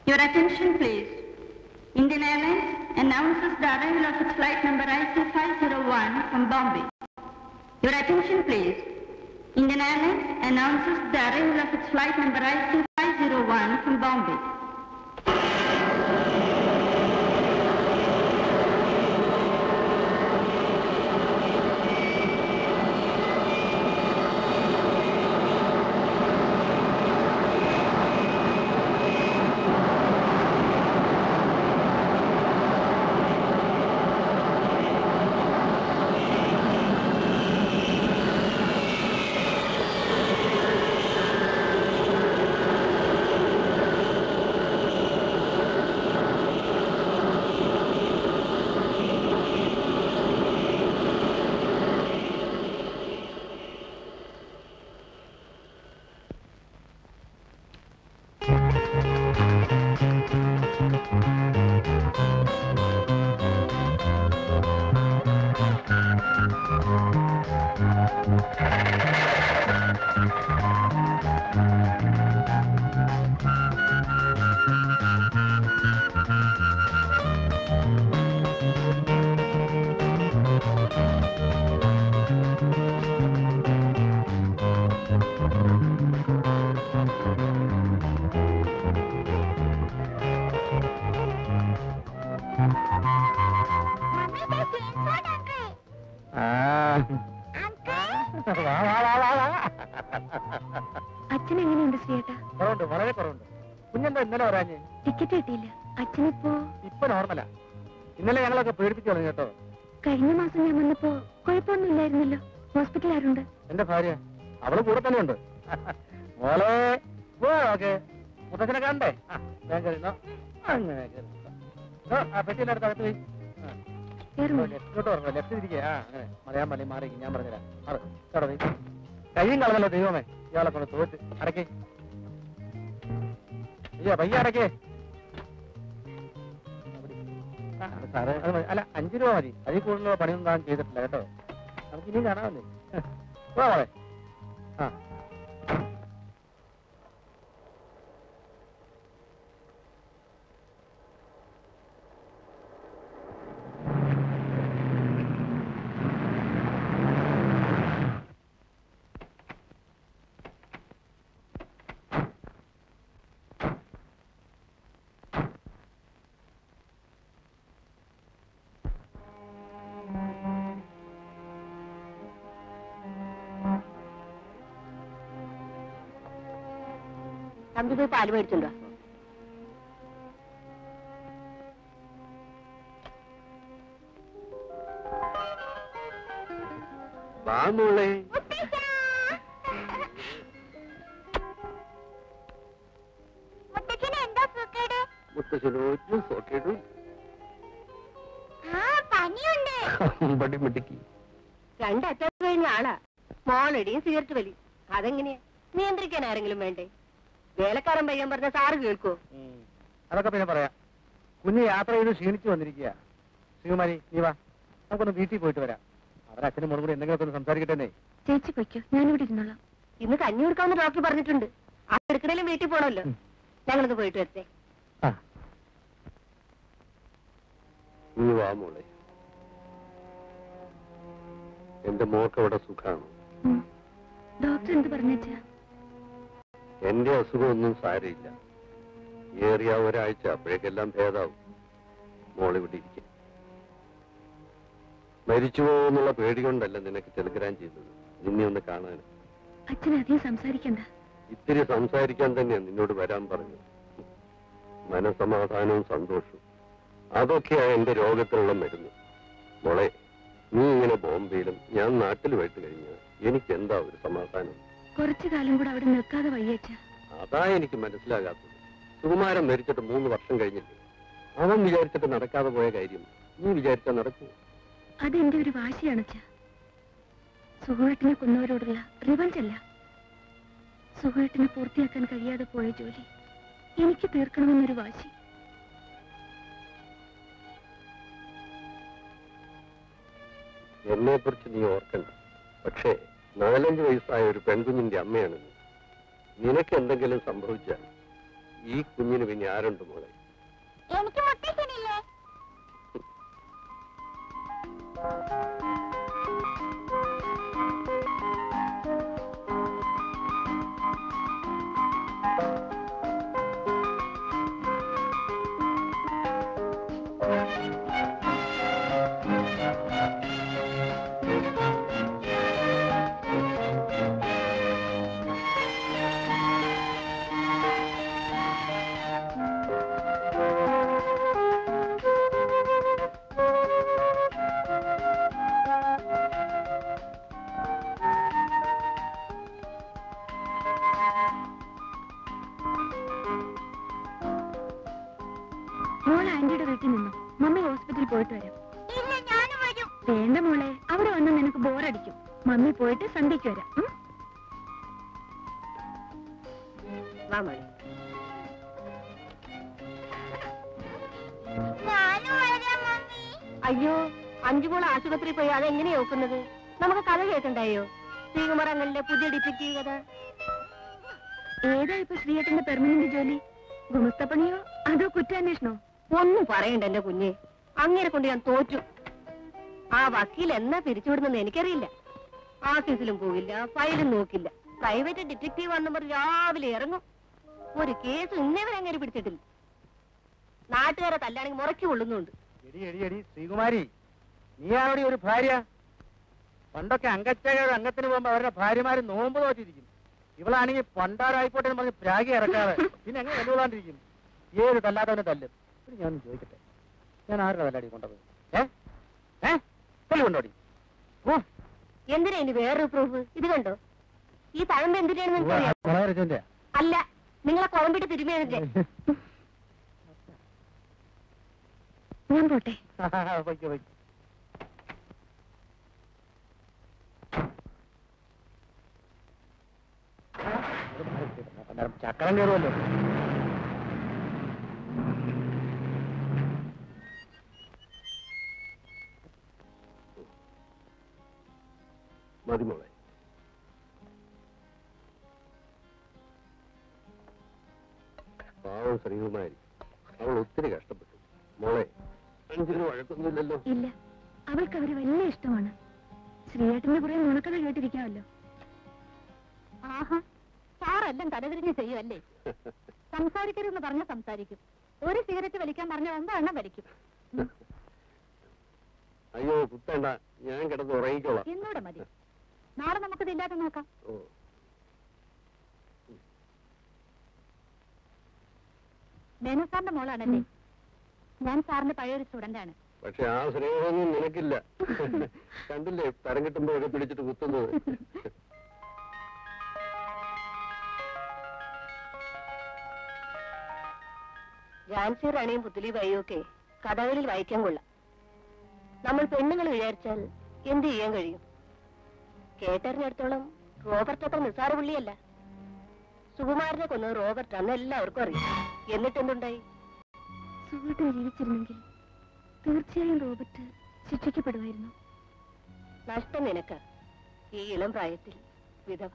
Your attention, please. Indian Airlines announces the arrival of its flight number IC501 from Bombay. Your attention, please. Indian Airlines announces the arrival of its flight number IC501 from Bombay. അച്ഛൻ എങ്ങനെയുണ്ട് ശ്രീയേട്ടാ കുറവുണ്ട് വളരെ കുറവുണ്ട് കുഞ്ഞെന്താ ഇന്നലെ വരാഞ്ഞ് ticket കിട്ടിയില്ല അച്ഛനിപ്പോ ഇപ്പൊ നോർമലാ ഇന്നലെ ഞങ്ങളൊക്കെ പേടിപ്പിച്ചു തുടങ്ങി കേട്ടോ കഴിഞ്ഞ മാസം ഞാൻ വന്നപ്പോ കുഴപ്പമൊന്നുമില്ലായിരുന്നല്ലോ ഹോസ്പിറ്റൽ ആരുണ്ട് എന്റെ ഭാര്യ അവള് കൂടെ തന്നെ ഉണ്ട് മോളെ ഓക്കെ മുത്തച്ഛനെ കാണണ്ടേ ആ, വേഗം കയറി ഇരുന്നോ. അങ്ങനെ കയറി ഇരുന്നോ. ഇതോ, ആ പെട്ടിയുടെ അടുത്ത് അകത്ത് പോയി കേറുമോ ലെഫ്റ്റിലോട്ട് പറഞ്ഞു ലെഫ്റ്റ് തിരിക്കുക ആ അങ്ങനെ മലയാൻ മതി മാറി ഞാൻ പറഞ്ഞുതരാം മാറ് കേട്ടോ നീ കയ്യും കളഞ്ഞല്ലോ ദൈവമേ ഇയാളെ കൊണ്ട് തോറ്റ് അടക്കേ അയ്യോ പയ്യ അടക്കേ ആ, അത് സാറേ അത് മതി. അല്ല അഞ്ചു രൂപ മതി അതിൽ കൂടുതലുള്ള പണിയൊന്നും താൻ ചെയ്തിട്ടില്ല കേട്ടോ നമുക്ക് ഇനിയും കാണാമല്ലേ പോവാ മോളെ ആ തമ്പി പോയി പാല് മേടിച്ചുണ്ടോ വാ മോളെ എന്താ സുഖേട് മുത്തശ്ശനോച്ചു സോക്കേടും ആ പനിയുണ്ട് അമ്പടി മിടുക്കി രണ്ടറ്റം കഴിഞ്ഞ ആളാ മോളടിയും സിഗരറ്റ് വലി അതെങ്ങനെയാ നിയന്ത്രിക്കാൻ ആരെങ്കിലും വേണ്ടേ വേലക്കാരൻ പയ്യൻ പറഞ്ഞ സാറ് കേൾക്കോ അതൊക്കെ പിന്നെ പറയാം കുഞ്ഞ് യാത്ര ചെയ്ത് ക്ഷീണിച്ചു വന്നിരിക്കുക ശിവമാരി നീ വാ നമുക്കൊന്ന് വീട്ടിൽ പോയിട്ട് വരാം അവരെ അച്ഛനും മോളും കൂടി എന്തെങ്കിലുമൊക്കെ ഒന്ന് സംസാരിക്കട്ടെ ചേച്ചി പൊയ്ക്കോ ഞാനിവിടെ ഇരുന്നോളാം ഇന്ന് കഞ്ഞി കൊടുക്കാമെന്ന് ഡോക്ടർ പറഞ്ഞിട്ടുണ്ട് ആ എടുക്കണേലും വീട്ടിൽ പോണല്ലോ ഉം. ഞങ്ങളൊന്ന് പോയിട്ട് വരട്ടെ നീ വാ മോളെ എന്റെ മോൾക്ക് അവിടെ സുഖാണ് ഡോക്ടർ എന്ത് പറഞ്ഞാ എന്റെ അസുഖമൊന്നും സാരമില്ല ഏറിയ ഒരാഴ്ച അപ്പോഴേക്കെല്ലാം ഭേദാവും മോളിവിടെ ഇരിക്കും മരിച്ചു പോകുന്നുള്ള പേടി കൊണ്ടല്ല നിനക്ക് ടെലിഗ്രാം ചെയ്തത് നിന്നെ ഒന്ന് കാണാൻ അച്ഛൻ അധികം സംസാരിക്കണ്ട ഇത്തിരി സംസാരിക്കാൻ തന്നെയാ നിന്നോട് വരാൻ പറഞ്ഞത് മനസമാധാനവും സന്തോഷവും അതൊക്കെയാ എന്റെ രോഗത്തിനുള്ള മരുന്ന് മോളെ നീ ഇങ്ങനെ ബോംബെയിലും ഞാൻ നാട്ടിലുമായിട്ട് കഴിഞ്ഞാൽ എനിക്ക് എന്താ ഒരു സമാധാനം കുറച്ചു കാലം കൂടെ അവിടെ നിൽക്കാതെ വയ്യച്ച അതാ എനിക്ക് മനസ്സിലാകാത്തത് സുകുമാരൻ മരിച്ചിട്ട് മൂന്ന് വർഷം കഴിഞ്ഞില്ലേ അവൻ വിചാരിച്ചിട്ട് നടക്കാതെ പോയ കാര്യം നീ വിചാരിച്ചാൽ നടക്കൂ അതെന്റെ ഒരു വാശിയാണ് അച്ഛ സുഖേട്ടിനെ കൊന്നവരോടുള്ള റിവഞ്ച് അല്ല സുഖേട്ടിനെ പൂർത്തിയാക്കാൻ കഴിയാതെ പോയ ജോലി എനിക്ക് തീർക്കണമെന്നൊരു വാശി എന്നെ കുറിച്ച് നീ ഓർക്കണ്ട പക്ഷേ നാലഞ്ച് വയസ്സായ ഒരു പെൺകുഞ്ഞിന്റെ അമ്മയാണ് നീ നിനക്ക് എന്തെങ്കിലും സംഭവിച്ചാൽ ഈ കുഞ്ഞിന് പിന്നെ ആരുണ്ട് മോളെ എനിക്ക് മുത്തശ്ശനില്ലേ മോൾ ആന്റിയുടെ വീട്ടിൽ നിന്നു മമ്മി ഹോസ്പിറ്റലിൽ പോയിട്ട് വരാം ഇല്ല ഞാനും വരും വേണ്ട മോളെ അവിടെ വന്ന് നിനക്ക് ബോറടിക്കും മമ്മി പോയിട്ട് സന്ധ്യയ്ക്ക് വരാം ഉം? വാ മോളെ ഞാനും വരാം മമ്മി അയ്യോ അഞ്ചുമോൾ ആശുപത്രിയിൽ പോയി അതെങ്ങനെയാ നോക്കുന്നത് നമുക്ക് കഥ കേൾക്കണ്ടായോ ശ്രീകുമാരങ്ങളിലെ പുതിയ ഡിറ്റക്റ്റീവ് കഥ ഏതാ ഇപ്പൊ ശ്രീയേട്ടന്റെ പെർമനന്റ് ജോലി ഗുമസ്തപ്പണിയോ അതോ കുറ്റാന്വേഷണോ ഒന്നും പറയണ്ട എന്റെ കുഞ്ഞെ അങ്ങനെ കൊണ്ട് ഞാൻ തോറ്റു ആ വക്കീൽ എന്നാ പിരിച്ചുവിടുന്നെന്ന് എനിക്കറിയില്ല ഓഫീസിലും പോകില്ല ഫയലും നോക്കില്ല പ്രൈവറ്റ് ഡിറ്റക്റ്റീവ് ആണെന്ന് പറഞ്ഞ് രാവിലെ ഇറങ്ങും ഒരു കേസ് ഇന്നേവരെ അങ്ങനെ പിടിച്ചിട്ടില്ല നാട്ടുകാരെ തല്ലാണെങ്കിൽ മുറക്കി കൊള്ളുന്നുണ്ട് എടി എടി എടി ശ്രീകുമാരി നീയാണോടി ഒരു ഭാര്യ പണ്ടൊക്കെ അംഗച്ചകയുടെ അംഗത്തിന് പോകുമ്പോ അവരുടെ ഭാര്യമാര് നോമ്പ് തോറ്റിരിക്കും ഇവളാണെങ്കിൽ പണ്ടാരായിക്കോട്ടെ എന്ന് പറഞ്ഞ് പ്രാഗി ഇറക്കാതെ പിന്നെ എങ്ങനെ വെല്ലുകൊള്ളാണ്ടിരിക്കും ഏത് തല്ലാത്തവനെ തല്ലും ഇത് ഞാൻ ഒന്ന് ചോദിക്കട്ടെ ഞാൻ ആരുടെ തല്ലാടി കൊണ്ടത് ഏ ഏ തല്ലി കൊണ്ടോടി ഓ എന്തിനാ ഇനി വേറൊരു പ്രൂഫ് ഇത് കണ്ടോ ഈ തഴമ്പ് എന്തിനാണെന്ന് എനിക്കറിയാം കൊളവരച്ചന്റെ അല്ല നിങ്ങളെ കുഴമ്പിട്ട് തിരുമിയതിന്റെ ഞാൻ പോട്ടെ വയ്ക്കോ വയ്ക്കോ ചക്രം കയറുമല്ലോ മതി മോളെ പാവം ശ്രീകുമാരി അവൾ ഒത്തിരി കഷ്ടപ്പെട്ടു മോളെ അഞ്ചിന് വഴക്കൊന്നുമില്ലല്ലോ ഇല്ല അവൾക്ക് അവര് വലിയ ഇഷ്ടമാണ് ശ്രീയേട്ടന്റെ കുറെ നുണക്കഥ കേട്ടിരിക്കാമല്ലോ ആഹാ സാറെല്ലാം തലതിരിഞ്ഞ് ചെയ്യുമല്ലേ സംസാരിക്കരുതെന്ന് പറഞ്ഞ സംസാരിക്കും ഒരു സിഗരറ്റ് വലിക്കാൻ പറഞ്ഞ ഒമ്പതെണ്ണം വലിക്കും അയ്യോ കുത്തണ്ട ഞാൻ കിടന്ന് ഉറങ്ങിക്കോളാം എന്നൂടെ മതി നാളെ നമുക്കിത് ഇല്ലാതെ നോക്കാം ഓ മേനോ സാറിന്റെ മോളാണല്ലേ ഞാൻ സാറിന്റെ പഴയൊരു സ്റ്റുഡന്റ് ആണ് പക്ഷെ ആ സ്നേഹമൊന്നും നിനക്കില്ല കണ്ടില്ലേ തരം കിട്ടുമ്പോഴൊക്കെ പിടിച്ചിട്ട് കുത്തുന്നത് ജാൻസി റാണിയും പുത്തലി ബൈയും ഒക്കെ കഥകളിൽ വായിക്കാൻ കൊള്ളാം നമ്മൾ പെണ്ണുങ്ങൾ വിചാരിച്ചാൽ എന്ത് ചെയ്യാൻ കഴിയും കേട്ടറിഞ്ഞിടത്തോളം റോബർട്ട് അത്ര നിസ്സാര പുള്ളിയല്ല സുകുമാരനെ കൊന്നത് റോബർട്ട് അന്ന് എല്ലാവർക്കും അറിയാം എന്നിട്ട് എന്തുണ്ടായി സുഹൃത്ത് ജീവിച്ചിരുന്നെങ്കിൽ തീർച്ചയായും റോബർട്ട് ശിക്ഷിക്കപ്പെടുമായിരുന്നു നഷ്ടം നിനക്ക് ഈ ഇളം പ്രായത്തിൽ വിധവ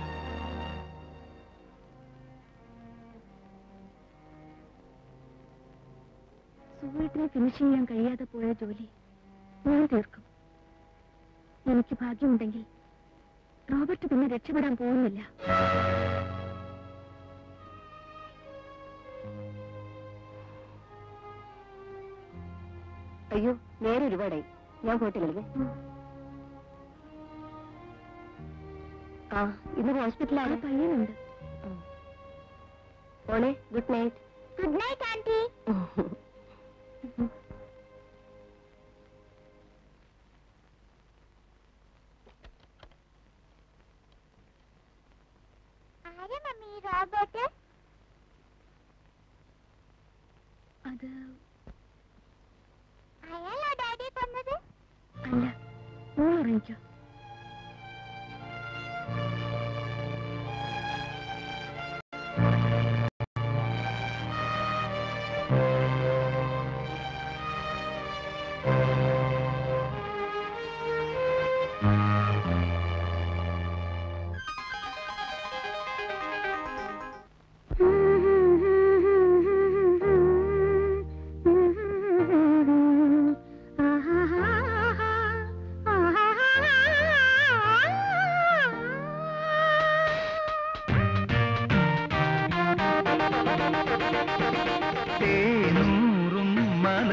സുഹൃത്തിനെ ഫിനിഷ് ചെയ്യാൻ കഴിയാതെ പോയ ജോലി ഞാൻ തീർക്കും എനിക്ക് ഭാഗ്യമുണ്ടെങ്കിൽ റോബർട്ട് പിന്നെ രക്ഷപ്പെടാൻ പോകുന്നില്ല അയ്യോ നേരെ ഒരുപാടായി ഞാൻ പോയിട്ട് കളിക്കേ ആ ഇന്ന് ആ ഹോസ്പിറ്റലാണ് പയ്യനുണ്ട് മോളെ good night good night aunty ആരാ മമ്മി റോബോട്ട് അത് അയാളോ ഡാഡിയെ കൊന്നത് അല്ല മോൾ ഉറങ്ങിക്കോ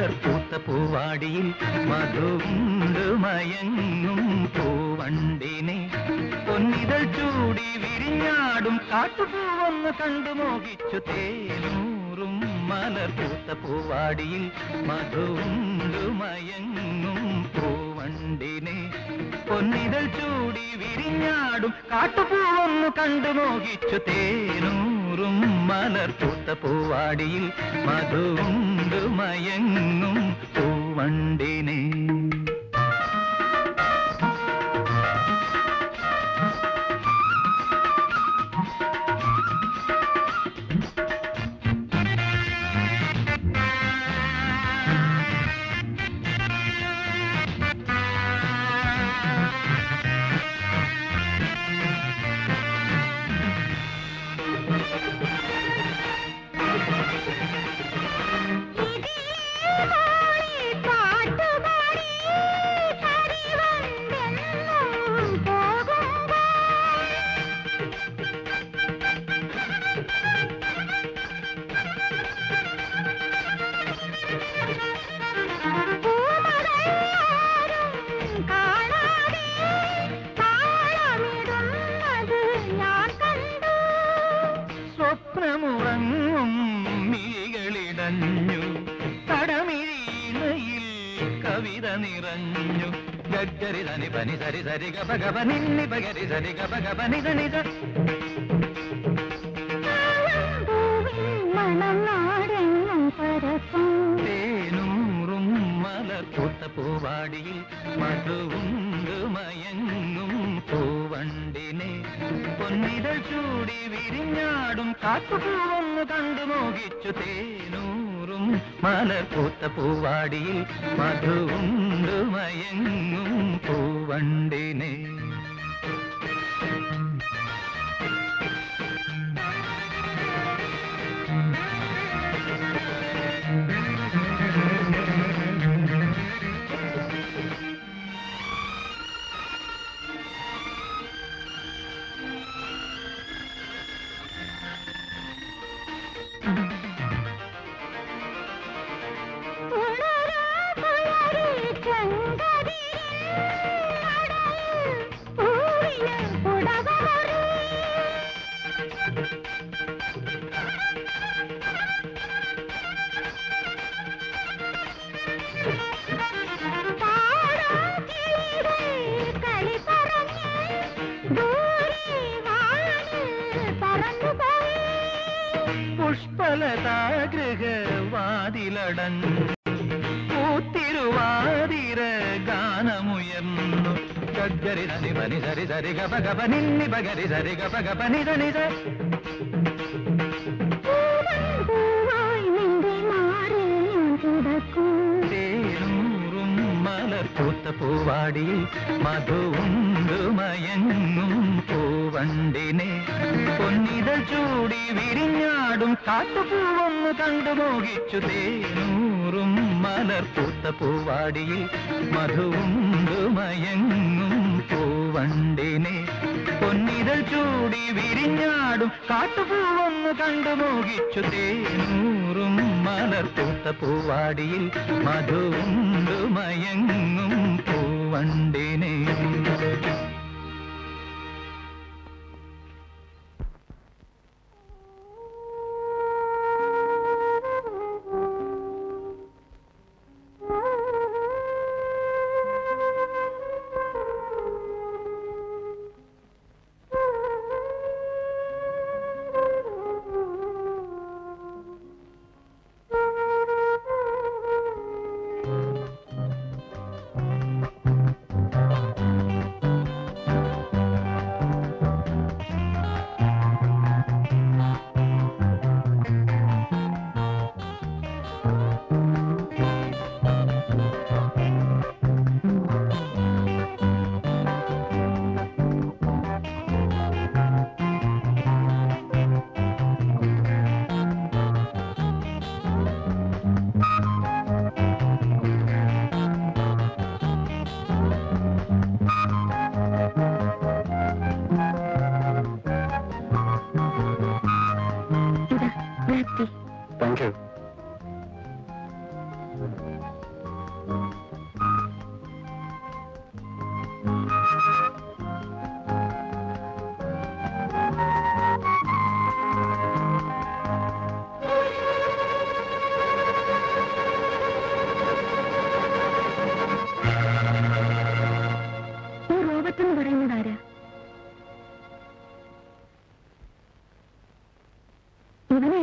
മലർപ്പൂത്ത പൂവാടിയിൽ മധുണ്ട് മയങ്ങും പൂവണ്ടിനെ പൊന്നിതൾ ചൂടി വിരിഞ്ഞാടും കാട്ടുപൂവൊന്ന് കണ്ടു മോഹിച്ചു തേനൂറും മലർപ്പൂത്ത പൂവാടിയിൽ മധുണ്ട് മയങ്ങും പൂവണ്ടിനെ പൊന്നിതൾ ചൂടി വിരിഞ്ഞാടും കാട്ടുപൂവൊന്നു കണ്ടു മോഹിച്ചു തേനൂറും മലർപ്പൂത്ത പൂവാടിയിൽ മധുണ്ട് മയങ്ങും പൂവണ്ടിനെ സ്വപ്നമുറങ്ങും മിഴികളിടഞ്ഞു കടമിഴിയിൽ കവിത നിറഞ്ഞു ഗഗരി ധനി പനി സരി സരി ഗപ ഗപ നിന്നി പകരി സരി ഗപ ഗപ നിധ നിധ തേനൂറും മലർപ്പൂത്ത പൂവാടിയിൽ മധുവുണ്ട് മയങ്ങും പൂവണ്ടിനെ പൊന്നിതൾ ചൂടി വിരിഞ്ഞാടും കാട്ടുപൂവൊന്ന് കണ്ടു മോഹിച്ചു തേനൂറും മലർപ്പൂത്ത പൂവാടിയിൽ മധുവുണ്ട് മയങ്ങും പൂവണ്ടിനെ പുഷ്പലതാഗൃഹവാതിലടഞ്ഞു പൂത്തിരുവാതിര ഗാനമുയർന്നു ഗഗരി നനി പനി സരി സരി ഗപ ഗപ നിന്നി പകരി സരി ഗപ ഗപ നിധ നിധ തേനൂറും മലർപ്പൂത്ത പൂവാടിയിൽ മധുവുണ്ട് മയങ്ങും പൂവണ്ടിനെ പൊന്നിതൾ ചൂടി വിരിഞ്ഞാടും കാട്ടുപൂവൊന്ന് കണ്ടു മോഹിച്ചു തേനൂറും മലർപ്പൂത്ത പൂവാടിയിൽ മധുവുണ്ട് മയങ്ങും പൂവണ്ടിനെ പൊന്നിതൾ ചൂടി വിരിഞ്ഞാടും കാട്ടുപൂവൊന്ന് കണ്ടു മോഹിച്ചു തേനൂറും മലർപ്പൂത്ത പൂവാടിയിൽ മധുവുണ്ട് മയങ്ങും പൂവണ്ടിനെ ഇതാ ബ്ലാക്ക് ടീ താങ്ക് യു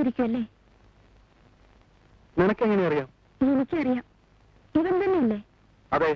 ആയിരിക്കുമല്ലേ നിനക്കെങ്ങനെ അറിയാം എനിക്കറിയാം ഇവൻ തന്നെയല്ലേ അതെ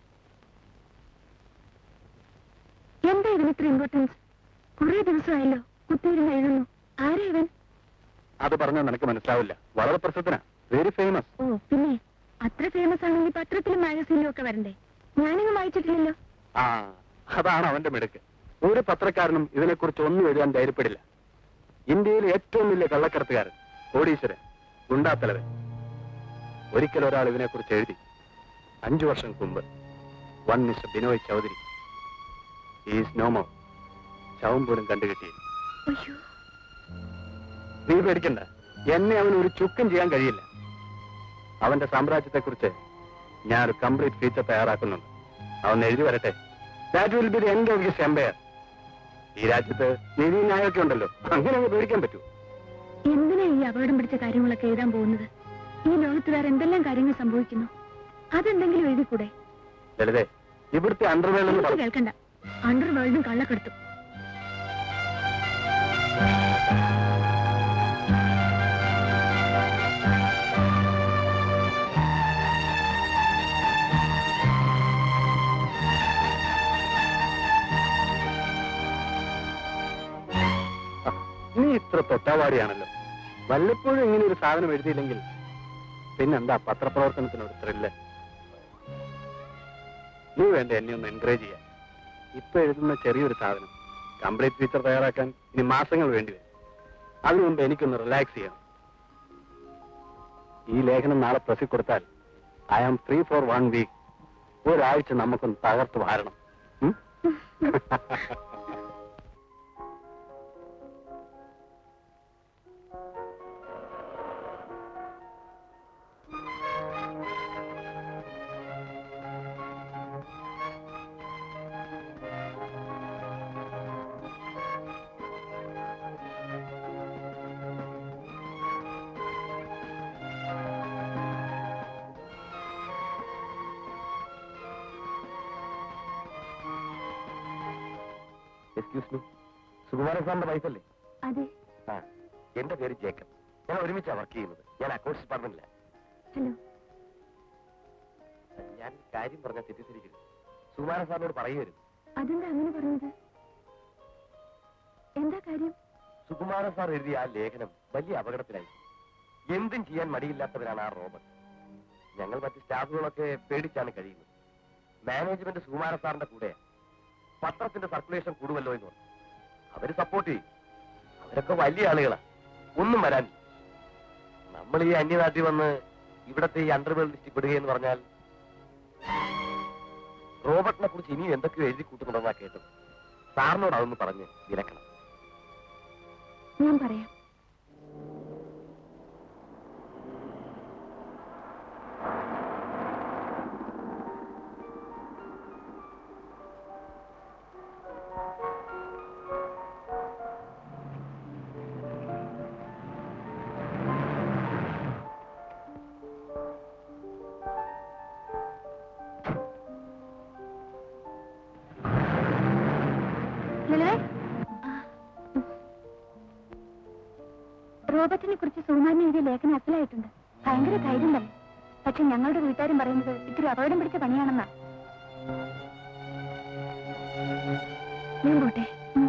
എന്താ ഇതിന് ഇത്ര ഇമ്പോർട്ടൻസ് കുറെ ദിവസമായല്ലോ കുത്തിയിരുന്ന് എഴുതുന്നു ആരാ ഇവൻ അത് പറഞ്ഞാൽ നിനക്ക് മനസ്സിലാവില്ല വളരെ പ്രസിദ്ധനാ വെരി ഫേമസ് ഓ പിന്നെ അത്ര ഫേമസ് ആണെങ്കിൽ പത്രത്തിലും മാഗസീനിലും ഒക്കെ വരണ്ടേ ഞാനിങ്ങ് വായിച്ചിട്ടില്ലല്ലോ ആ അതാണ് അവന്റെ മിടുക്ക് ഒരു പത്രക്കാരനും ഇതിനെക്കുറിച്ച് ഒന്നും എഴുതാൻ ധൈര്യപ്പെടില്ല ഇന്ത്യയിലെ ഏറ്റവും വലിയ കള്ളക്കടത്തുകാരൻ കോടീശ്വരൻ ഗുണ്ടാത്തലവൻ ഒരിക്കൽ ഒരാൾ ഇതിനെക്കുറിച്ച് എഴുതി അഞ്ചു വർഷം മുമ്പ് one mister Binoy Chaudhary is no more ശവം പോലും കണ്ടുകിട്ടിയില്ല അയ്യോ നീ പേടിക്കണ്ട എന്നെ അവന് ഒരു ചുക്കും ചെയ്യാൻ കഴിയില്ല അവന്റെ സാമ്രാജ്യത്തെക്കുറിച്ച് ഞാൻ ഒരു കംപ്ലീറ്റ് ഫീച്ചർ തയ്യാറാക്കുന്നുണ്ട് അവൻ എഴുതി വരട്ടെ that will be the end of his empire ഈ രാജ്യത്ത് നീതി ന്യായമൊക്കെ ഉണ്ടല്ലോ അങ്ങനെ അങ്ങ് പേടിക്കാൻ പറ്റൂ എന്തിനാ ഈ അപകടം പിടിച്ച കാര്യങ്ങളൊക്കെ എഴുതാൻ പോകുന്നത് ഈ ലോകത്ത് വേറെ എന്തെല്ലാം കാര്യങ്ങൾ സംഭവിക്കുന്നു അതെന്തെങ്കിലും എഴുതിക്കൂടെ ലളിതേ ഇവിടുത്തെ അണ്ടർവേൾഡ് എന്ന് എനിക്ക് പറഞ്ഞു കേൾക്കണ്ട അണ്ടർ വേൾഡും കള്ളക്കെടുത്തും നീ ഇത്ര തൊട്ടാവാടിയാണല്ലോ വല്ലപ്പോഴും ഇങ്ങനെ ഒരു സാധനം എഴുതിയില്ലെങ്കിൽ പിന്നെന്താ പത്രപ്രവർത്തനത്തിന് ഒരു ത്രില്ല് നീ വേണ്ട എന്നെ ഒന്ന് എൻകറേജ് ചെയ്യാൻ ഇപ്പൊ എഴുതുന്ന ചെറിയൊരു സാധനം കംപ്ലീറ്റ് ഫീച്ചർ തയ്യാറാക്കാൻ ഇനി മാസങ്ങൾ വേണ്ടി വരും അതിനു മുമ്പ് എനിക്കൊന്ന് റിലാക്സ് ചെയ്യണം ഈ ലേഖനം നാളെ പ്രസി കൊടുത്താൽ I am free for one week ഒരാഴ്ച നമുക്കൊന്ന് തകർത്ത് വാരണം ഉം? എക്സ്ക്യൂസ് മീ സുകുമാരൻ സാറിന്റെ വൈഫല്ലേ അതെ ആ എന്റെ പേര് ജേക്കബ് ഞാൻ ഒരുമിച്ചാണ് വർക്ക് ചെയ്യുന്നത് ഞാൻ അക്കൗണ്ട്സ് ഡിപ്പാർട്ട്മെന്റിലാണ് ഹലോ ഞാൻ കാര്യം പറഞ്ഞാൽ തെറ്റിദ്ധരിക്കരുത് സുകുമാരൻ സാറിനോട് പറയുമായിരുന്നു അതെന്താ അങ്ങനെ പറഞ്ഞത് എന്താ കാര്യം സുകുമാരൻ സാർ എഴുതിയ ആ ലേഖനം വലിയ അപകടത്തിലായി എന്തും ചെയ്യാൻ മടിയില്ലാത്തവരാണ് ആ റോബർട്ട് ഞങ്ങൾ മറ്റ് സ്റ്റാഫുകളൊക്കെ പേടിച്ചാണ് കഴിയുന്നത് മാനേജ്മെന്റ് സുകുമാരൻ സാറിന്റെ കൂടെ പത്രത്തിന്റെ സർക്കുലേഷൻ കൂടുമല്ലോ എന്ന് പറഞ്ഞു അവര് സപ്പോർട്ട് ചെയ്യും അവരൊക്കെ വലിയ ആളുകളാ ഒന്നും വരാൻ നമ്മൾ ഈ അന്യനാട്ടിൽ വന്ന് ഇവിടത്തെ ഈ അണ്ടർവേൾഡ് ലിസ്റ്റിൽ പെടുകയെന്ന് പറഞ്ഞാൽ റോബർട്ടിനെ കുറിച്ച് ഇനിയും എന്തൊക്കെയോ എഴുതി കൂട്ടുന്നുണ്ടെന്നാ കേട്ടത് സാറിനോട് അതൊന്ന് പറഞ്ഞ് വിലക്കണം ഞാൻ പറയാം ലളിതേ? ആ. റോബർട്ടിനെ കുറിച്ച് സുകുമാരൻ എഴുതിയ ലേഖനം അസലായിട്ടുണ്ട് ഭയങ്കര ധൈര്യം തന്നെ പക്ഷെ ഞങ്ങളുടെ വീട്ടുകാരും പറയുന്നത് ഇത്തിരി അപകടം പിടിച്ച പണിയാണെന്നാ ഞാൻ പോട്ടെ ഉം.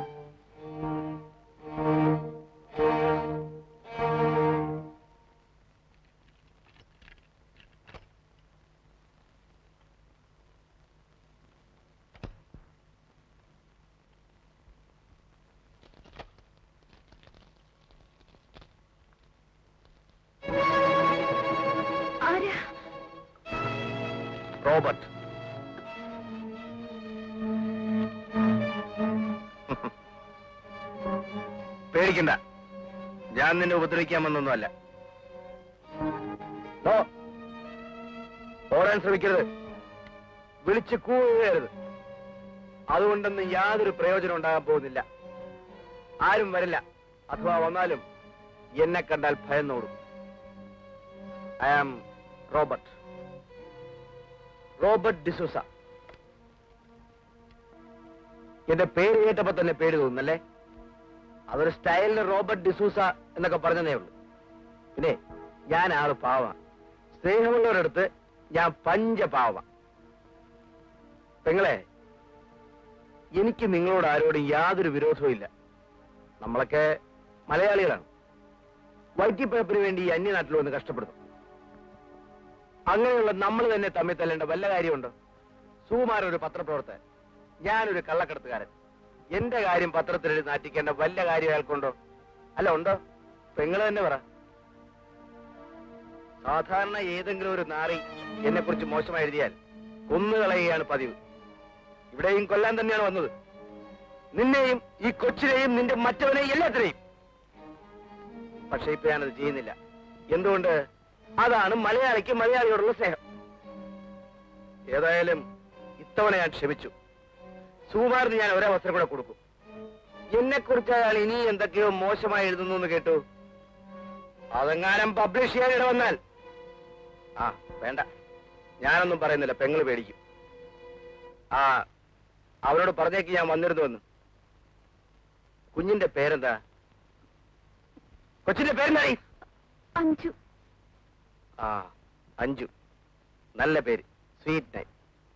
ആരാ റോബർട്ട് പേടിക്കണ്ട ഞാൻ നിന്നെ ഉപദ്രവിക്കാൻ വന്നൊന്നുമല്ല നോ. ഓടാൻ ശ്രമിക്കരുത് വിളിച്ച് കൂവരുത് അതുകൊണ്ടൊന്നും യാതൊരു പ്രയോജനം ഉണ്ടാകാൻ പോകുന്നില്ല ആരും വരില്ല അഥവാ വന്നാലും എന്നെ കണ്ടാൽ ഭയന്നോടും I am Robert Robert D'Souza എന്റെ പേര് കേട്ടപ്പോ തന്നെ പേര് തോന്നുന്നല്ലേ അതൊരു സ്റ്റൈലിന് റോബർട്ട് ഡിസൂസ എന്നൊക്കെ പറഞ്ഞതേ ഉള്ളൂ പിന്നെ ഞാൻ ആള് പാവ സ്നേഹമുള്ളവരടുത്ത് ഞാൻ പഞ്ചപാവ പെങ്ങളെ എനിക്ക് നിങ്ങളോട് ആരോടും യാതൊരു വിരോധവും ഇല്ല നമ്മളൊക്കെ മലയാളികളാണ് വൈറ്റിപ്പഴപ്പിന് വേണ്ടി ഈ അന്യനാട്ടിൽ വന്ന് കഷ്ടപ്പെടുന്നു അങ്ങനെയുള്ള നമ്മൾ തന്നെ തമ്മിൽ തല്ലേണ്ട വല്ല കാര്യമുണ്ടോ സുകുമാരൻ ഒരു പത്രപ്രവർത്തകൻ ഞാനൊരു കള്ളക്കടത്തുകാരൻ എന്റെ കാര്യം പത്രത്തിലെഴുതി നാറ്റിക്കേണ്ട വല്ല കാര്യം അയാൾക്കുണ്ടോ അല്ല ഉണ്ടോ പെങ്ങള് തന്നെ പറ സാധാരണ ഏതെങ്കിലും ഒരു നാറി എന്നെ കുറിച്ച് മോശമായി എഴുതിയാൽ കൊന്നുകളയുകയാണ് പതിവ് ഇവിടെയും കൊല്ലാൻ തന്നെയാണ് വന്നത് നിന്നെയും ഈ കൊച്ചിനെയും നിന്റെ മറ്റവനെയും എല്ലാത്തിനെയും പക്ഷെ ഇപ്പൊ ഞാനത് ചെയ്യുന്നില്ല എന്തുകൊണ്ട് അതാണ് മലയാളിക്ക് മലയാളിയോടുള്ള സ്നേഹം ഏതായാലും ഇത്തവണ ഞാൻ ക്ഷമിച്ചു സുകുമാരന് ഞാൻ ഒരവസരം കൂടെ കൊടുക്കും എന്നെ കുറിച്ച് അയാൾ ഇനി എന്തൊക്കെയോ മോശമായി എഴുതുന്നു എന്ന് കേട്ടു അതെങ്ങാനും പബ്ലിഷ് ചെയ്യാൻ ഇടവന്നാൽ ആ വേണ്ട ഞാനൊന്നും പറയുന്നില്ല പെങ്ങള് പേടിക്കും ആ അവരോട് പറഞ്ഞേക്ക് ഞാൻ വന്നിരുന്നുവെന്ന് കുഞ്ഞിന്റെ പേരെന്താ കൊച്ചിന്റെ പേരെന്തായി അഞ്ചു ആ അഞ്ചു നല്ല പേര് സ്വീറ്റ് നൈറ്റ്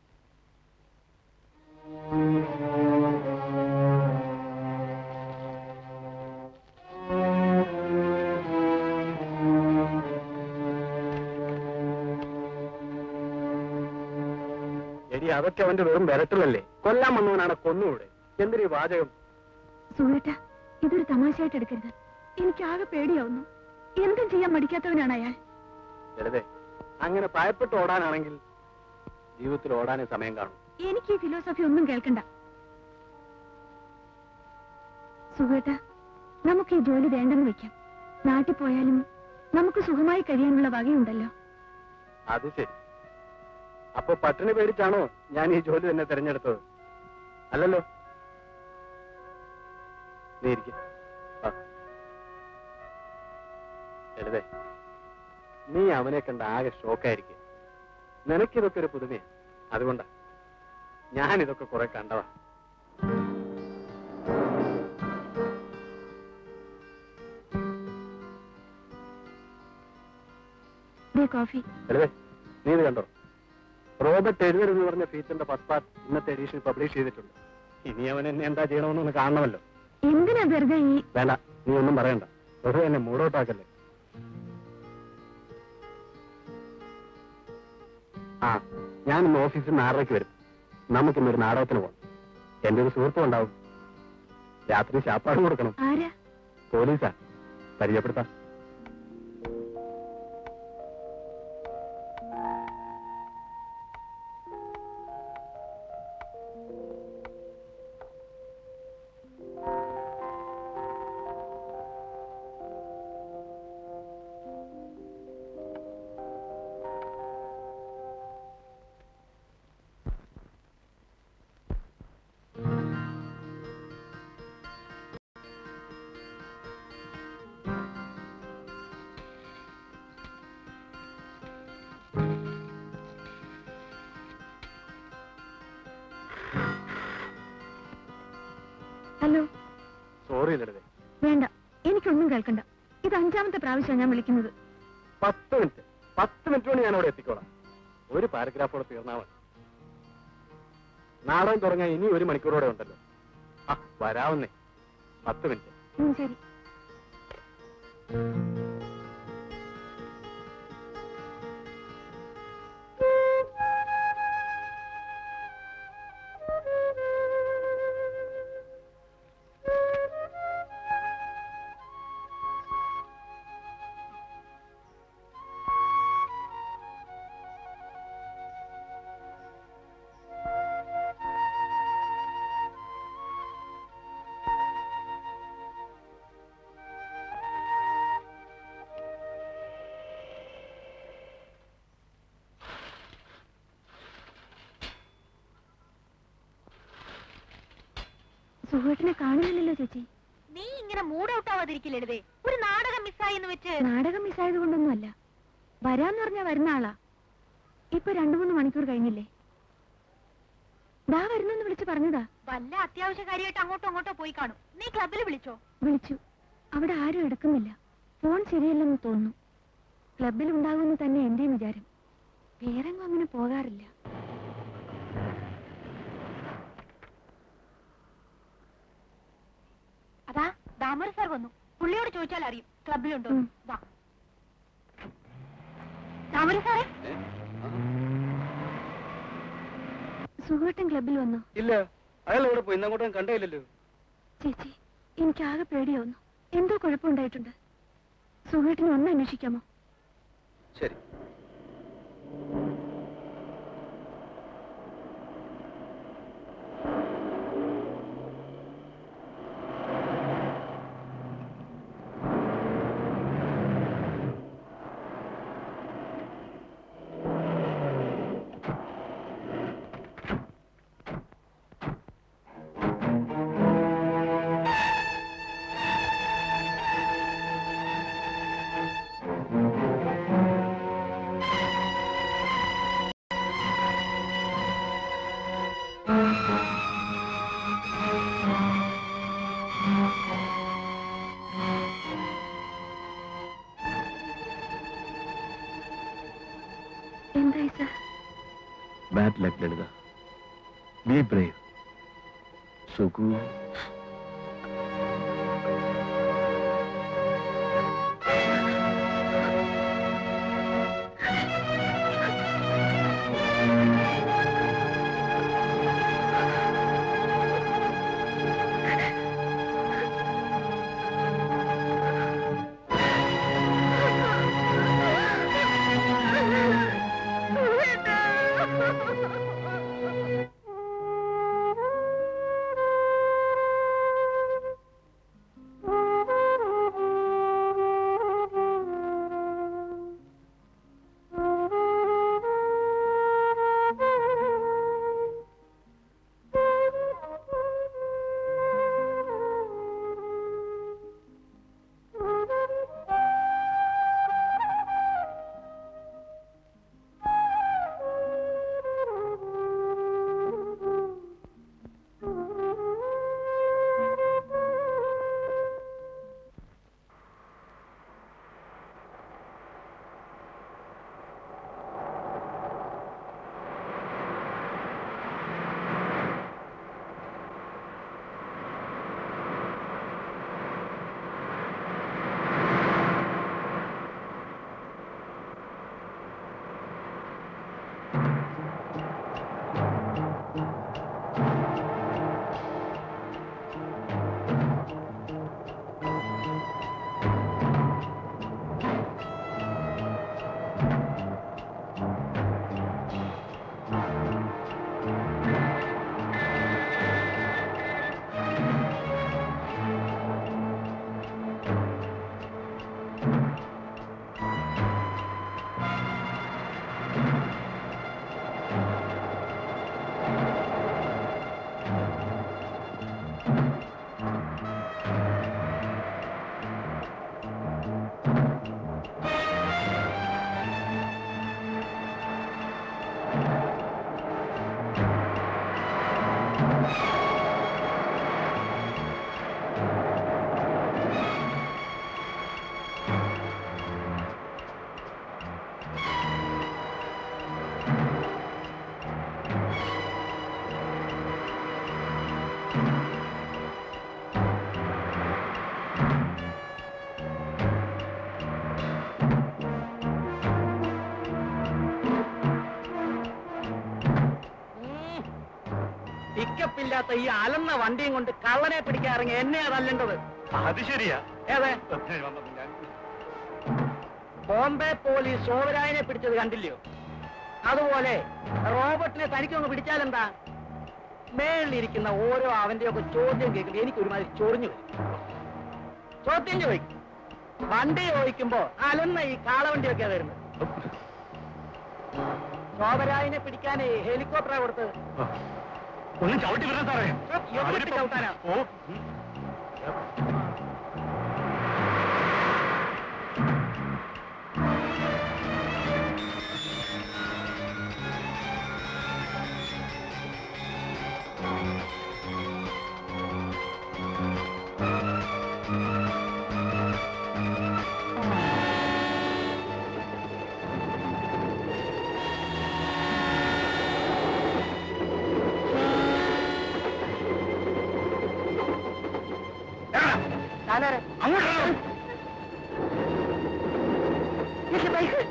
എടി അതൊക്കെ അവന്റെ വെറും വിരട്ടലല്ലേ കൊല്ലാൻ വന്നവനാണ് കൊന്നുകൂടെ എന്തിനീ വാചകം സുഹൃട്ട ഇതൊരു തമാശയായിട്ട് എടുക്കരുത് എനിക്ക് ആകെ പേടിയാവുന്നു എന്തും ചെയ്യാൻ മടിക്കാത്തവനാണ് അയാൾ വെറുതെ അങ്ങനെ ഭയപ്പെട്ട് ഓടാനാണെങ്കിൽ ജീവിതത്തിൽ ഓടാനേ സമയം കാണും എനിക്ക് ഈ ഫിലോസഫി ഒന്നും കേൾക്കണ്ട സുഹൃട്ട നമുക്ക് ഈ ജോലി വേണ്ടെന്ന് വെക്കാം നാട്ടിൽ പോയാലും നമുക്ക് സുഖമായി കഴിയാനുള്ള വകയുണ്ടല്ലോ അത് ശരി അപ്പൊ പട്ടിണി പേടിച്ചാണോ ഞാൻ ഈ ജോലി തന്നെ തിരഞ്ഞെടുത്തത് അല്ലല്ലോ നീ ഇരിക്ക്. വാ. ലളിതേ നീ അവനെ കണ്ട ആകെ ഷോക്കായിരിക്കും നിനക്കിതൊക്കെ ഒരു പുതുമയാ അതുകൊണ്ടാ ഞാൻ ഇതൊക്കെ കുറെ കണ്ടതാ ദേ കോഫി ലളിതേ നീ ഇത് കണ്ടോ റോബർട്ട് എഴുതരുതെന്ന് പറഞ്ഞ ഫീച്ചറിന്റെ ഫസ്റ്റ് പാർട്ട് ഇന്നത്തെ എഡീഷൻ പബ്ലിഷ് ചെയ്തിട്ടുണ്ട് ഇനി അവൻ എന്നെ എന്താ ചെയ്യണമെന്നൊന്ന് കാണണമല്ലോ എന്തിനാ വെറുതെ ഈ വേണ്ട നീ ഒന്നും പറയണ്ട വെറുതെ എന്നെ മൂടോട്ടാക്കല്ലേ ആ ഞാൻ ഇന്ന് ഓഫീസിൽ നിന്ന് ആറരയ്ക്ക് വരും നമുക്കിന്ന് ഒരു നാടകത്തിന് പോകണം എന്റെ ഒരു സുഹൃത്തും ഉണ്ടാവും രാത്രി ശാപ്പാടും കൊടുക്കണം ആരാ പോലീസാ പരിചയപ്പെടുത്താം ഹലോ സോറി ലളിതേ വേണ്ട എനിക്കൊന്നും കേൾക്കണ്ട ഇത് അഞ്ചാമത്തെ പ്രാവശ്യമാണ് ഞാൻ വിളിക്കുന്നത് പത്ത് മിനിറ്റ് പത്ത് മിനിറ്റ് കൊണ്ട് ഞാൻ അവിടെ എത്തിക്കോളാം ഒരു പാരഗ്രാഫോടെ തീർന്നാ മതി നാടകം തുടങ്ങാൻ ഇനി ഒരു മണിക്കൂറോടെ ഉണ്ടല്ലോ ആ വരാവുന്നേ പത്ത് മിനിറ്റ് ഉം, ശരി സുഹൃത്തിനെ കാണുന്നില്ലല്ലോ ചേച്ചി നീ ഇങ്ങനെ മൂഡ് ഔട്ട് ആവാതിരിക്കില്ലേ ഒരു നാടകം മിസ്സായി എന്ന് വെച്ച് നാടകം മിസ്സായത് കൊണ്ടൊന്നുമല്ല വരാന്ന് പറഞ്ഞാ വരുന്ന ആളാ ഇപ്പൊ രണ്ടു മൂന്ന് മണിക്കൂർ കഴിഞ്ഞില്ലേ ദാ വരുന്നെന്ന് വിളിച്ച് പറഞ്ഞതാ വല്ല അത്യാവശ്യ കാര്യമായിട്ട് അങ്ങോട്ടോ അങ്ങോട്ടോ പോയി കാണും നീ ക്ലബിൽ വിളിച്ചോ വിളിച്ചു അവിടെ ആരും എടുക്കുന്നില്ല ഫോൺ ശരിയല്ലെന്ന് തോന്നുന്നു ക്ലബിൽ ഉണ്ടാകുമെന്ന് തന്നെ എന്റെയും വിചാരം വേറെങ്ങും അങ്ങനെ പോകാറില്ല അതാ ദാമോദർ സാർ വന്നു പുള്ളിയോട് ചോദിച്ചാൽ അറിയും ക്ലബിലുണ്ടോ ഉം. വാ ദാമോദർ സാറേ സുഖവട്ടം ക്ലബിൽ വന്നു ഇല്ല അയാൾ ഇവിടെ പോയി ഇന്നങ്ങോട്ടും കണ്ടേയില്ലല്ലോ ചേച്ചി എനിക്ക് ആകെ പേടിയാവുന്നു എന്തോ കുഴപ്പമുണ്ടായിട്ടുണ്ട് സുഖേട്ടിനെ ഒന്ന് അന്വേഷിക്കാമോ ശരി എന്തായി sir bad luck Lalitha be brave സുഖു പിക്കപ്പില്ലാത്ത ഈ അലന്ന വണ്ടിയും കൊണ്ട് കള്ളനെ പിടിക്കാൻ ഇറങ്ങി എന്നെ അതല്ലേണ്ടത് അത് ശരിയാ ഏതെ ബോംബെ പോലീസ് സോവരായനെ പിടിച്ചത് കണ്ടില്ലയോ അതുപോലെ റോബർട്ടിനെ തനിക്കൊന്ന് പിടിച്ചാലെന്താ മേളിലിരിക്കുന്ന ഓരോ അവന്റെയൊക്കെ ചോദ്യം കേൾക്കുമ്പോൾ എനിക്ക് ഒരുമാതിരി ചൊറിഞ്ഞു വരും ചോദ്യം ചോദിക്കും വണ്ടി ചോദിക്കുമ്പോ അലന്ന ഈ കാളവണ്ടിയൊക്കെ വരുന്നത് ശോഭരായനെ പിടിക്കാൻ ഹെലികോപ്റ്ററാ കൊടുത്തത് ഒന്ന് ചവിട്ടി വിടാൻ സാറേ എവിടെ ചവിട്ടാനാ? ഓ താനാരാ അങ്ങോട്ട് ബൈക്ക്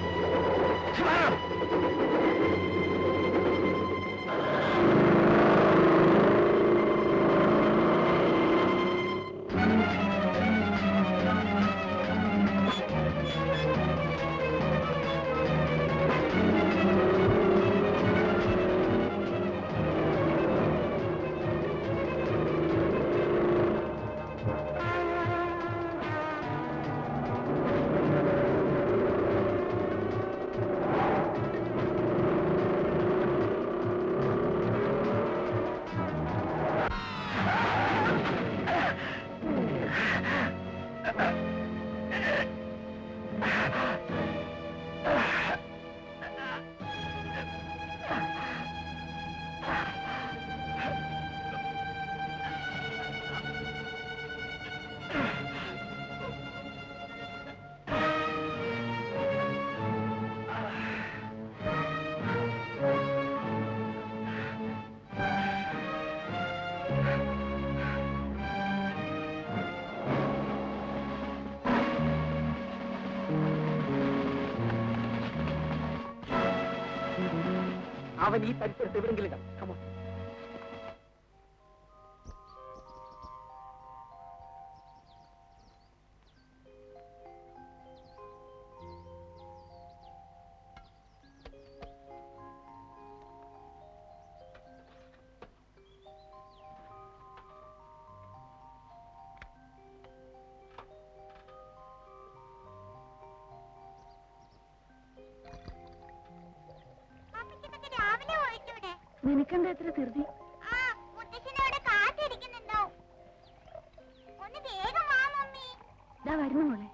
അവൻ ഈ പരിസരത്ത് എവിടെങ്കിലും കാണും. Come on. രാവിലെ പോയിട്ടൂടെ നിനക്കെന്താ എത്ര ധൃതി ആ മുത്തശ്ശനവിടെ കാത്തിരിക്കുന്നുണ്ടാവും ഒന്ന് വേഗം വാ മമ്മി ഇതാ വരുന്നു മോളെ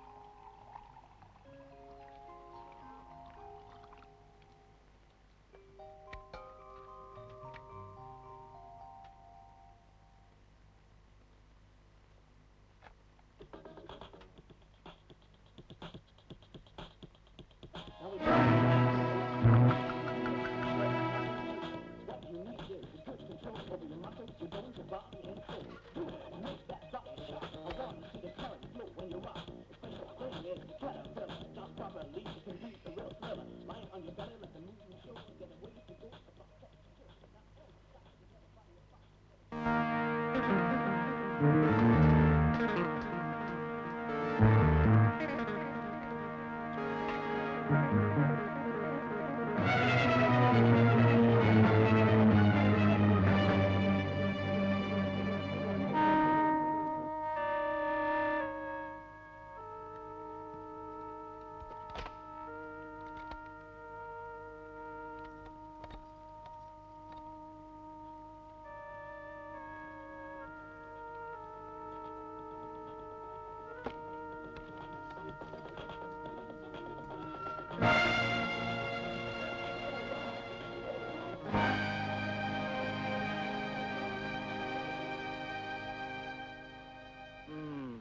ഉം.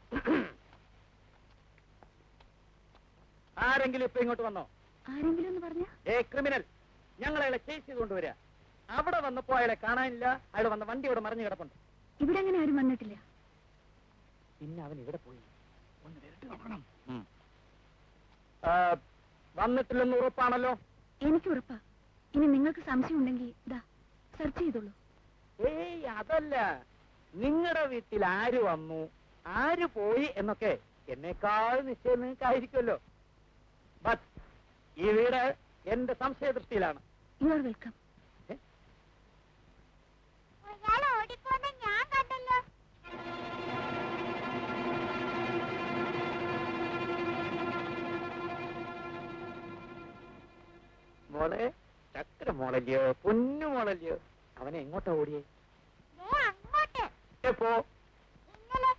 ആരെങ്കിലും ഇപ്പൊ ഇങ്ങോട്ട് വന്നോ ആരെങ്കിലും ഒന്ന് പറഞ്ഞ ഏ ക്രിമിനൽ ഞങ്ങൾ അയാളെ ചേസ് ചെയ്ത് കൊണ്ടുവരിക അവിടെ വന്നപ്പോ അയാളെ കാണാനില്ല അയാൾ വന്ന വണ്ടി ഇവിടെ മറിഞ്ഞു കിടപ്പുണ്ട് ഇവിടെ അങ്ങനെ ആരും വന്നിട്ടില്ല പിന്നെ അവൻ ഇവിടെ പോയി ഒന്ന് വരട്ട് നോക്കണം വന്നിട്ടില്ലെന്ന് ഉറപ്പാണല്ലോ എനിക്ക് ഉറപ്പാ ഇനി നിങ്ങൾക്ക് സംശയം ഉണ്ടെങ്കിൽ ഇതാ സെർച്ച് ചെയ്തോളൂ ഏയ് അതല്ല നിങ്ങളുടെ വീട്ടിൽ ആര് വന്നു ആര് പോയി എന്നൊക്കെ എന്നെക്കാൾ നിശ്ചയം നിങ്ങൾക്കായിരിക്കുമല്ലോ ബട്ട് ഈ വീട് എന്റെ സംശയദൃഷ്ടിയിലാണ് യു ആർ വെൽക്കം ഒരാൾ ഓടിപ്പോന്ന ഞാൻ കണ്ടല്ലോ മോളെ ചക്കര മോളല്ലയോ പൊന്നു മോളല്ലയോ അവനെ എങ്ങോട്ടാ ഓടിയേ ദേ അങ്ങോട്ട് എപ്പോ ഇന്നലെ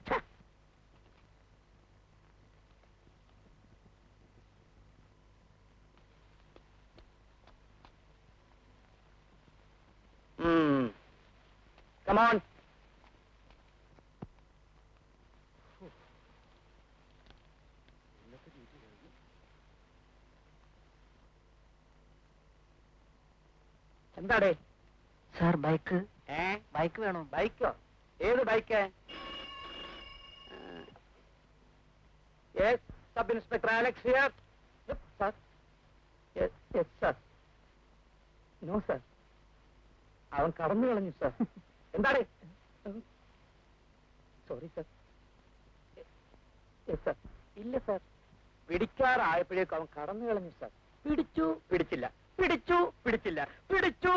കമോൺ എന്താടേ സാർ ബൈക്ക് ഏ ബൈക്ക് വേണോ ബൈക്കോ ഏത് bike sub inspector Alex here sir yes sir no sir അവൻ കടന്നു കളഞ്ഞു സാർ എന്താണ് സോറി സാർ യെസ് സാർ ഇല്ല സാർ പിടിക്കാറായപ്പോഴേക്കും അവൻ കടന്നു കളഞ്ഞു സാർ പിടിച്ചു പിടിച്ചില്ല പിടിച്ചു പിടിച്ചില്ല പിടിച്ചു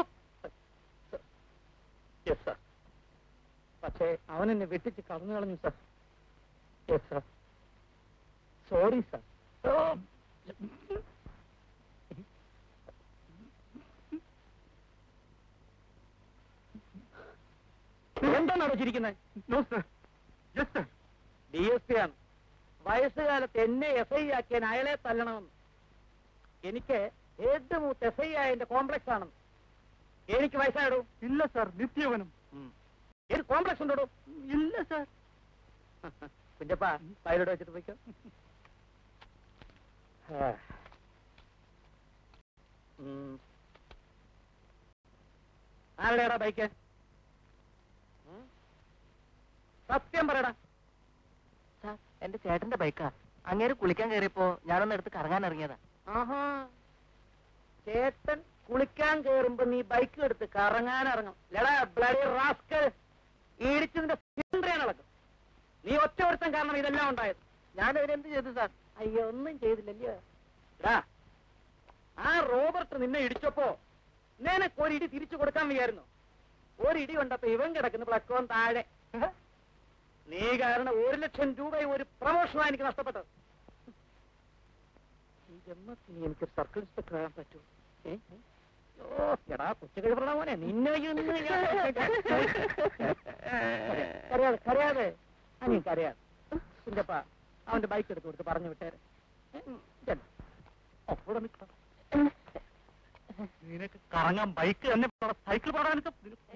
യെസ് സാർ പക്ഷേ അവൻ എന്നെ വെട്ടിച്ച് കടന്നു കളഞ്ഞു sir yes sir sorry sir എന്താണ് അടച്ചിരിക്കുന്നത് no sir yes sir D S P ആണ് വയസ്സുകാലത്ത് എന്നെ എസ് ഐ ആക്കിയാൻ അയാളെ തല്ലണമെന്ന് എനിക്ക് ഏത് മൂത്ത് എസ് ഐ ആയതിന്റെ കോംപ്ലക്സ് ആണെന്ന് എനിക്ക് വയസ്സായിടൂ ഇല്ല സാർ നിത്യവനം ഏത് കോംപ്ലക്സ് ഉണ്ടോ ഇല്ല സാർ കുഞ്ഞപ്പ പൈലോട്ട് വെച്ചിട്ട് പോയിക്കോ ആ. ഉം. ആരുടെയാടാ ബൈക്ക് ഉം? സത്യം പറയടാ സാർ എന്റെ ചേട്ടന്റെ ബൈക്കാ അങ്ങേര് കുളിക്കാൻ കയറിയപ്പോ ഞാനൊന്ന് എടുത്ത് കറങ്ങാൻ ഇറങ്ങിയതാ ആഹാ ചേട്ടൻ കുളിക്കാൻ കേറുമ്പോ നീ ബൈക്ക് എടുത്ത് കറങ്ങാൻ ഇറങ്ങും ലടാ ബ്ലഡി റാസ്കൽ ഇടിച്ചതിന്റെ സിലിണ്ടറിയാണ് ഇളക്കും നീ ഒറ്റ ഒരുത്തൻ കാരണം ഇതെല്ലാം ഉണ്ടായത് ഞാൻ എന്ത് ചെയ്തു സാർ അയ്യോ ഒന്നും ചെയ്തില്ലല്ലോ എടാ ആ റോബർട്ട് നിന്നെ ഇടിച്ചപ്പോ നിനക്ക് ഒരു ഇടി തിരിച്ചു കൊടുക്കാൻ വയ്യായിരുന്നു ഒരു ഇടി കൊണ്ടപ്പോ ഇവൻ കിടക്കുന്ന പ്ലക്കോൻ താഴെ നീ കാരണം ഒരു ലക്ഷം രൂപ ഒരു പ്രമോഷനാണ് എനിക്ക് നഷ്ടപ്പെട്ടത് ഈ ജന്മത്തിന് എനിക്കൊരു സർക്കിൾ ഇൻസ്പെക്ടർ ആകാൻ പറ്റൂ ഏ? ഓ എടാ കൊച്ചുകഴിപ്പറ മോനെ നിന്നെ ഇന്ന് ഞാൻ- കരയാതെ കരയാതെ അനിയും കരയാതെ കുഞ്ഞപ്പ അവന്റെ ബൈക്ക് എടുത്ത് കൊടുത്ത് പറഞ്ഞു വിട്ടേരെ ഏ? ചെല്ല്. ഓ, ഇവിടെ നിൽക്കണം നിനക്ക് കറങ്ങാൻ ബൈക്ക് തന്നെ പോണം. സൈക്കിൾ പോടാനൊക്കെ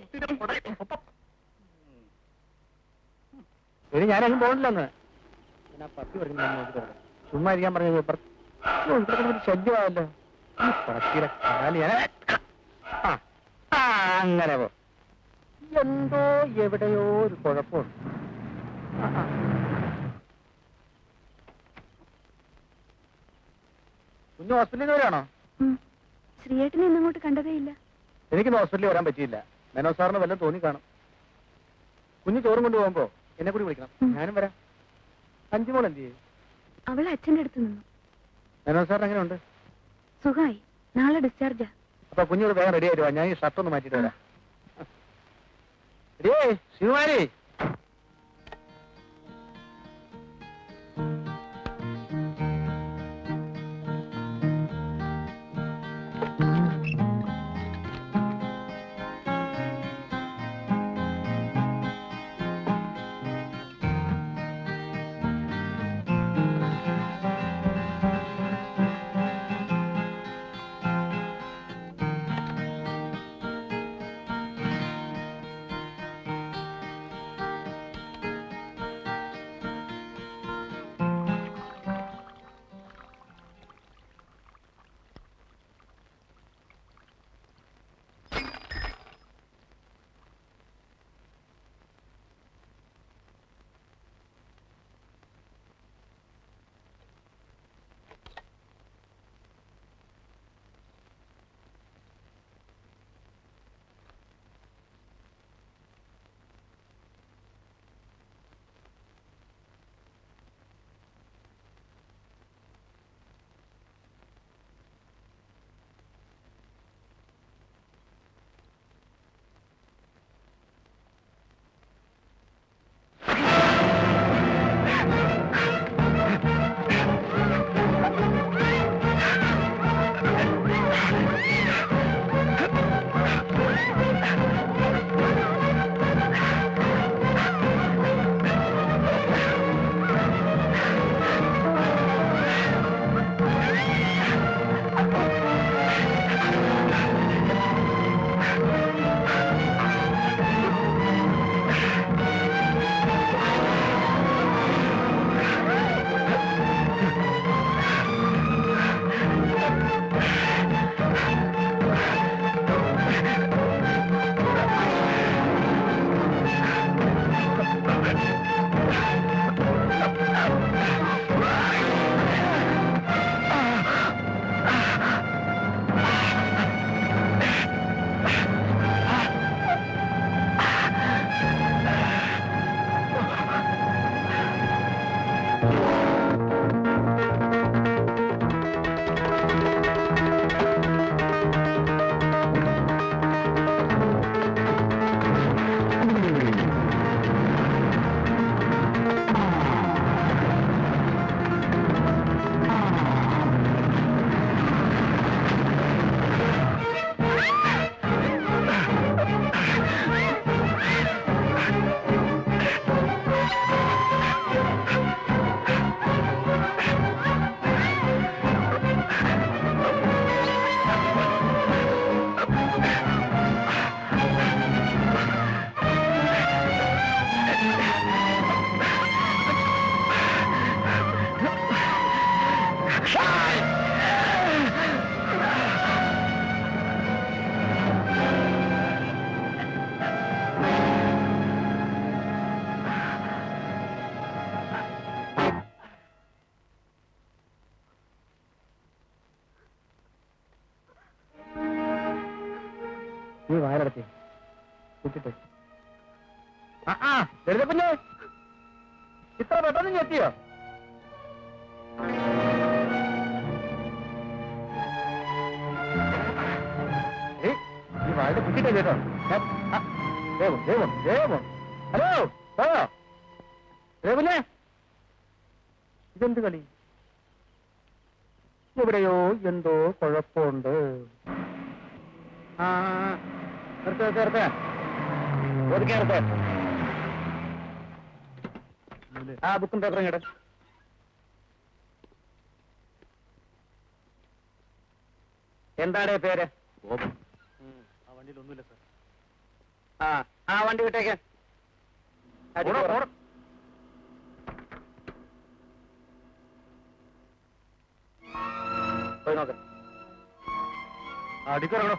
ഇനി ഞാനങ്ങ് പോകണില്ലെന്ന് ഞാൻ പട്ടി പറഞ്ഞു ചുമ്മാ ഇരിക്കാൻ പറഞ്ഞത് ഇപ്പുറത്ത് അയ്യോ, ഇവിടെ കിടന്നൊരു ശല്യമായല്ലോ ഈ പട്ടിയുടെ കാല് ഞാൻ ആ, ആ, അങ്ങനെ പോ എന്തോ എവിടെയോ ഒരു കുഴപ്പമുണ്ട് ആ, ആ. കുഞ്ഞ് ഹോസ്പിറ്റലിൽ വരാണോ ഉം. ശ്രീയേട്ടനെ ഇന്ന് അങ്ങോട്ട് കണ്ടതേയില്ല എനിക്കിന്ന് ഹോസ്പിറ്റലിൽ വരാൻ പറ്റിയില്ല മേനോ സാറിന് വല്ലതും തോന്നി കാണും കുഞ്ഞ് ചോറും കൊണ്ട് പോകുമ്പോ എന്നെ കൂടി വിളിക്കണം ഉം. ഞാനും വരാം അഞ്ചുമോൾ എന്ത് ചെയ്യും അവൾ അച്ഛന്റെ അടുത്ത് നിന്നു മേനോ സാറിന് എങ്ങനെയുണ്ട് സുഖമായി നാളെ ഡിസ്ചാർജാ അപ്പൊ കുഞ്ഞൊരു വേഗം റെഡി ആയിട്ട് വാ ഞാൻ ഈ ഷർട്ട് ഒന്ന് മാറ്റിട്ട് വരാം റെഡിയേ ശിവമാരി നീ വാരടത്തി വിട്ടിട്ട് ആ ആ ലളിതപ്പല്ലേ ഇത്ര പെട്ടെന്ന് ഞെത്തിയോ ഏയ്, ഈ വായുടെ കുട്ടിയിട്ടേ കേട്ടോ ഞാൻ- ആ, ദേവൻ ദേവൻ ദേവൻ ഹലോ പോയോ ദേവല്ലേ ഇതെന്ത് കളി എവിടെയോ എന്തോ കുഴപ്പമുണ്ട് ആ നിർത്ത് നിർത്ത് നിർത്ത് ഒതുക്കി നിർത്ത് ആ ബുക്കും പേപ്പറും കേട്ട് എന്താടേ പേര് ആ വണ്ടിയിൽ ഒന്നുമില്ല സാർ ആ ആ വണ്ടി വിട്ടേക്ക് ഓടോ, ഓടോ. പോയി നോക്ക് അടിക്കറങ്ങണോ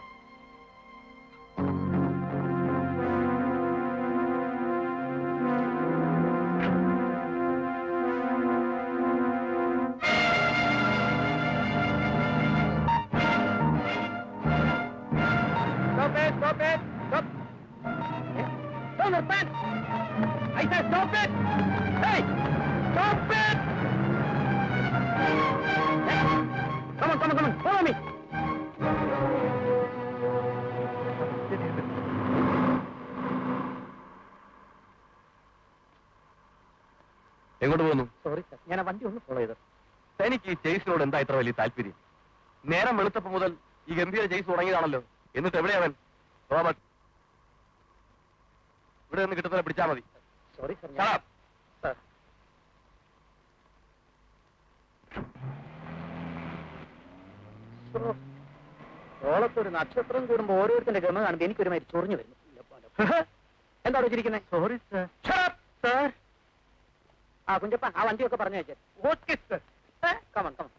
Stop it! Stop it! Stop! Stop നിർത്താൻ! I said stop it! Hey! Stop it! Come on, come on, come on. Follow me. എങ്ങോട്ട് പോകുന്നു സോറി സർ ഞാൻ ആ വണ്ടി ഒന്ന് ഫോളോ ചെയ്തു തനിക്ക് ഈ ചേസിനോട് എന്താ ഇത്ര വലിയ താല്പര്യം നേരം വെളുത്തപ്പോ മുതൽ ഈ ഗംഭീര ചേസ് തുടങ്ങിയതാണല്ലോ എന്നിട്ട് എവിടെയാവൻ റോബർട്ട് ഇവിടെ നിന്ന് കിട്ടുന്ന പിടിച്ചാ മതി sorry sir Shut up. Sir ഓളത്തൊരു നക്ഷത്രം കൂടുമ്പോ ഓരോരുത്തരുടെ ഗമ കാണുമ്പോ എനിക്കൊരുമാതിരി ചൊറിഞ്ഞു വരുന്നു എന്താ വെച്ചിരിക്കുന്നത് സോറി സാർ സാർ ആ കുഞ്ചപ്പ ആ വണ്ടിയൊക്കെ പറഞ്ഞു വെച്ചേ okay sir come on come on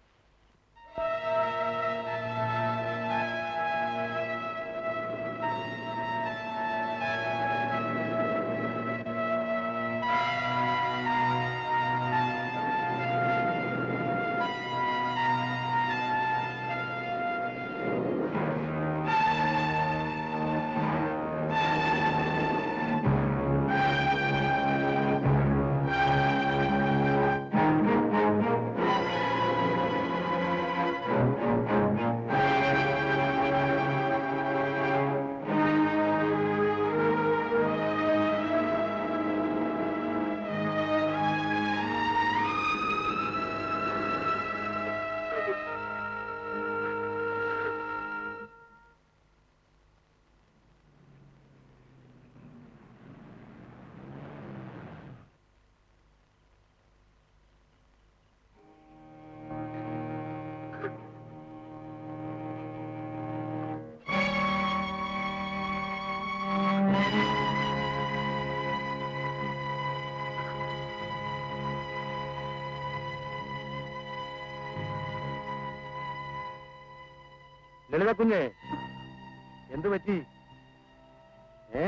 Lalitha കുഞ്ഞെ എന്തു പറ്റി ഏ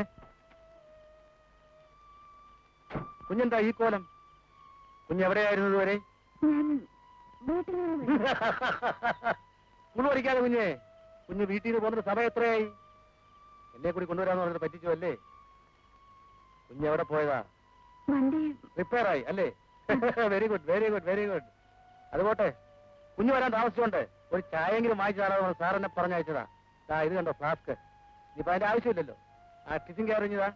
കുഞ്ഞെന്താ ഈ കോലം കുഞ്ഞ് എവിടെയായിരുന്നു ഇതുവരെ ഞാൻ വീട്ടിൽ നിന്ന് വരും. സ്കൂൾ പഠിക്കാതെ കുഞ്ഞെ കുഞ്ഞ് വീട്ടിൽ നിന്ന് പോകുന്ന സമയം എത്രയായി എന്നെ കൂടി കൊണ്ടുവരാന്ന് പറഞ്ഞിട്ട് പറ്റിച്ചു അല്ലേ കുഞ്ഞ് എവിടെ പോയതാ വണ്ടി റിപ്പയർ ആയി അല്ലേ very good very good very good അത് പോട്ടെ കുഞ്ഞു വരാൻ താമസിച്ചോണ്ട് ഒരു ചായെങ്കിലും വാങ്ങിച്ചു തരാമെന്ന് സാർ എന്നെ പറഞ്ഞയച്ചതാ ദാ ഇത് കണ്ടോ ഫ്ലാസ്ക് ഇനിയിപ്പോ അതിന്റെ ആവശ്യമില്ലല്ലോ ആ ടിഫിൻ കയറിഞ്ഞതാ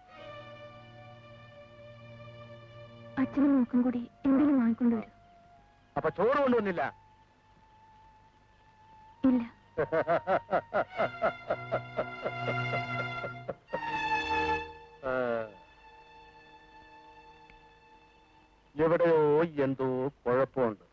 അച്ഛനും മോക്കും കൂടി എന്തെങ്കിലും വാങ്ങിക്കൊണ്ടുവരും അപ്പൊ ചോറ് കൊണ്ടുവന്നില്ല ഇല്ല ആ. എവിടെയോ എന്തോ കുഴപ്പമുണ്ട്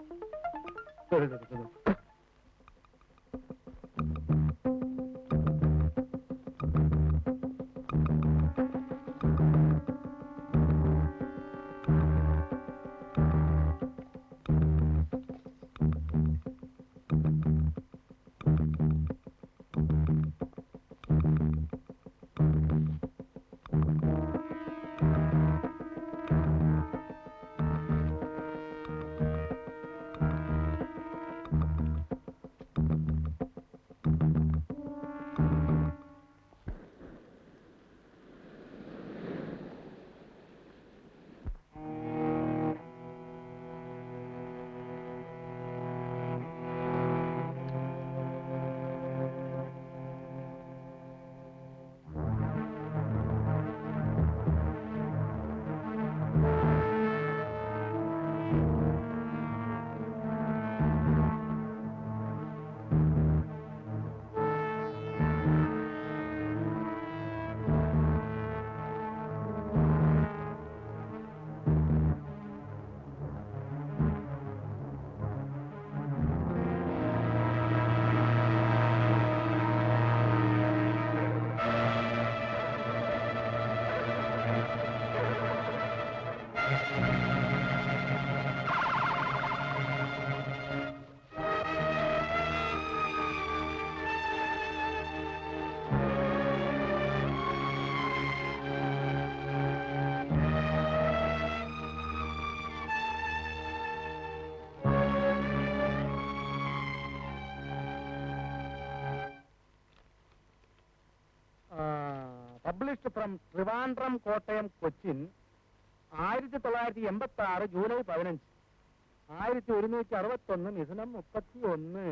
പബ്ലിഷ്ഡ് ഫ്രം ട്രിവാൻഡ്രം കോട്ടയം കൊച്ചിൻ ആയിരത്തി തൊള്ളായിരത്തി എൺപത്തി ആറ് ജൂലൈ പതിനഞ്ച് ആയിരത്തി ഒരുന്നൂറ്റി അറുപത്തി ഒന്ന് മിഥുനം മുപ്പത്തി ഒന്ന്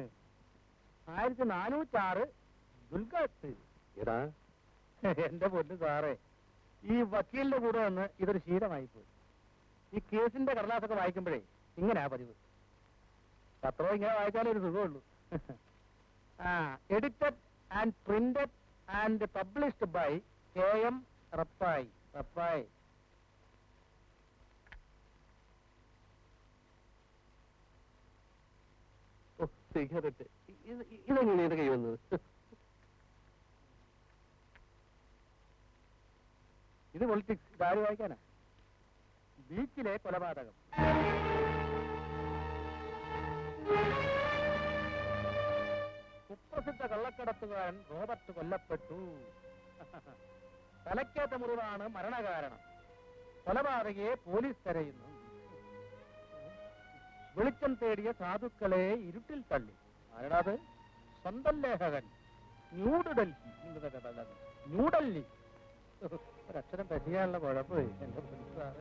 ആയിരത്തി നാനൂറ്റി ആറ് ദുൽഗാത്ത് എടാ എന്റെ പൊന്നു സാറേ ഈ വക്കീലിന്റെ കൂടെ വന്ന് ഇതൊരു ശീലമായിപ്പോയി ഈ കേസിന്റെ കടലാസൊക്കെ വായിക്കുമ്പോഴേ ഇങ്ങനെയാ പതിവ് പത്രവും ഇങ്ങനെ വായിച്ചാലേ ഒരു സുഖമുള്ളൂ ആ edited and printed and published by K M Rappai Rappai ഓ സിഗരറ്റ് ഇത് ഇതെങ്ങനെ ഇത് കൈ വന്നത് ഇത് പൊളിറ്റിക്സ് ഇതാര് വായിക്കാനാ ബീച്ചിലെ കൊലപാതകം കുപ്രസിദ്ധ കള്ളക്കടത്തുകാരൻ റോബർട്ട് കൊല്ലപ്പെട്ടു തലക്കേറ്റ മുറിവാണ് മരണകാരണം കൊലപാതകയെ പോലീസ് തെരയുന്നു വെളിച്ചം തേടിയ സാധുക്കളെ ഇരുട്ടിൽ തള്ളി ആരടാത് സ്വന്തം ലേഖകൻ ന്യൂഡൽഹി ഇന്നതൊക്കെ തള്ളത് ന്യൂഡൽഹി ഒരക്ഷരം പറ്റിയാനുള്ള കുഴപ്പമേ എന്റെ സാറ്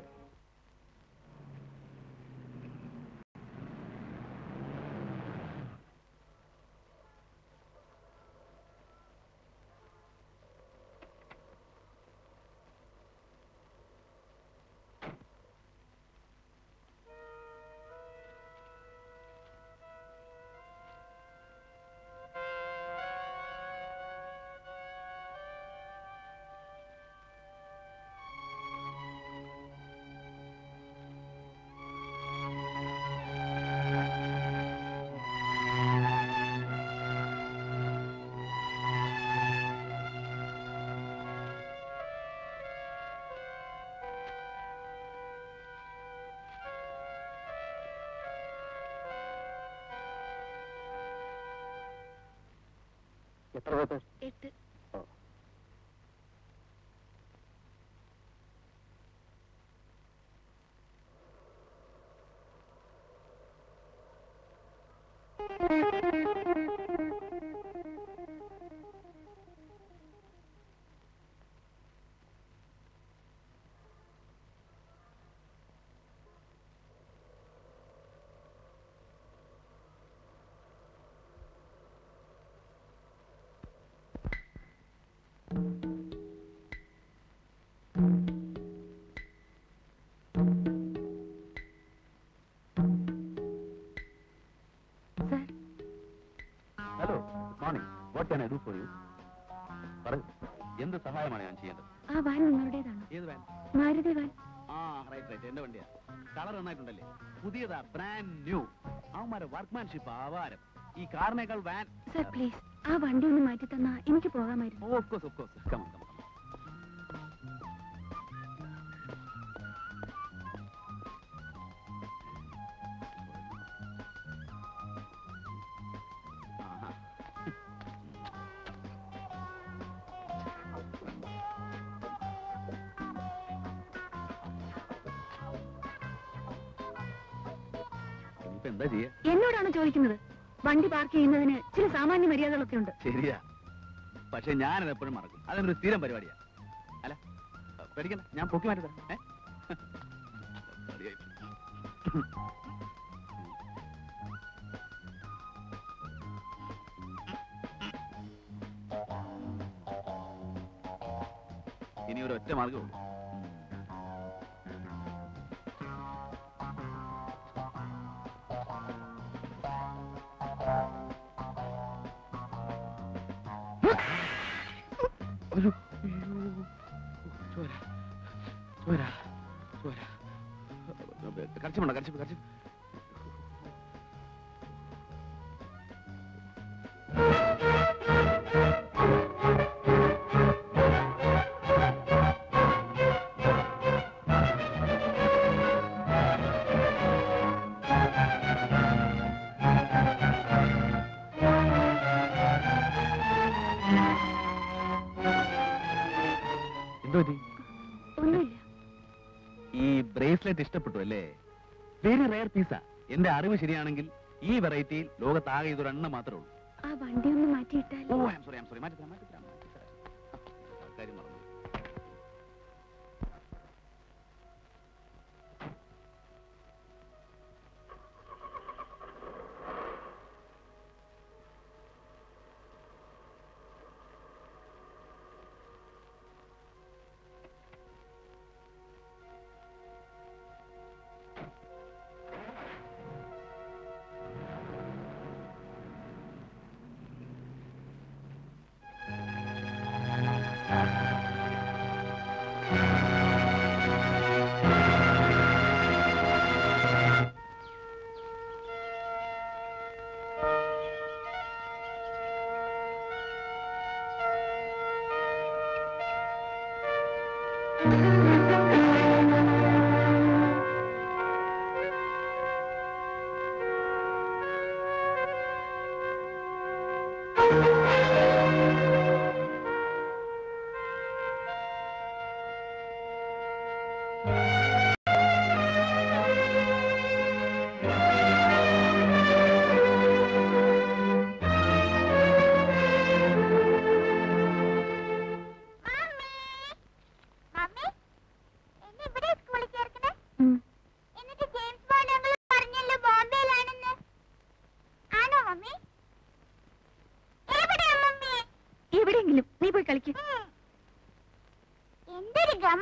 എത്ര പേപ്പർ എട്ട് sir hello good morning what can I do for you പറയൂ എന്ത് സഹായമാണ് ഞാൻ ചെയ്യേണ്ടത് ആ വാൻ നിങ്ങളുടേതാണോ ഏത് വാൻ മാരുതി വാൻ ആ റൈറ്റ് റൈറ്റ് എന്റെ വണ്ടിയാ കളർ നന്നായിട്ടുണ്ടല്ലേ പുതിയതാ ബ്രാൻഡ് ന്യൂ അവന്മാരെ വർക്ക്മാൻഷിപ്പ് ആവാരം ഈ കാറിനേക്കാൾ വാൻ സർ പ്ലീസ് ആ വണ്ടി ഒന്ന് മാറ്റി തന്നാ എനിക്ക് പോകാമായിരുന്നു oh of course of course come on come on ഇനിയിപ്പോ എന്താ ചെയ്യാ എന്നോടാണ് ചോദിക്കുന്നത് വണ്ടി പാർക്ക് ചെയ്യുന്നതിന് ചില സാമാന്യ മര്യാദകളൊക്കെ ഉണ്ട് ശരിയാ പക്ഷെ ഞാനത് എപ്പോഴും മറക്കും അതൊരു സ്ഥിരം പരിപാടിയാ അല്ല പേടിക്കണ്ട ഞാൻ പൊക്കി മാറ്റി തരാം ഏ? മതിയായി. ഇനി ഒരു ഒറ്റ മാർഗമുള്ളൂ ഒരു ചോര ചോര ചോര കരച്ചിപ്പുണ്ടോ കരച്ചിപ്പ് കരച്ചിപ്പ് എന്തോ പറ്റി ഒന്നുമില്ല ഈ ബ്രേസ്ലെറ്റ് ഇഷ്ടപ്പെട്ടു അല്ലേ വെരി റയർ പീസാ എന്റെ അറിവ് ശരിയാണെങ്കിൽ ഈ വെറൈറ്റിയിൽ ലോകത്താകെ ഇതൊരെണ്ണം മാത്രമേ ഉള്ളൂ ആ വണ്ടി ഒന്ന് മാറ്റിയിട്ടാൽ oh I sorry I sorry മാറ്റി തരാം മാറ്റി തരാം മാറ്റി തരാം ആ, കാര്യം മറന്നു മമ്മി എന്നെ ഇവിടെ സ്കൂളിൽ ചേർക്കണേ ഉം. എന്നിട്ട് ജെയിംസ് ബോണ്ട് അങ്കിൾ പറഞ്ഞല്ലോ ബോംബെയിലാണെന്ന് ആണോ മമ്മി എവിടെയാ മമ്മി എവിടെയെങ്കിലും നീ പോയി കളിക്ക് ഉം. എന്തൊരു ഗമ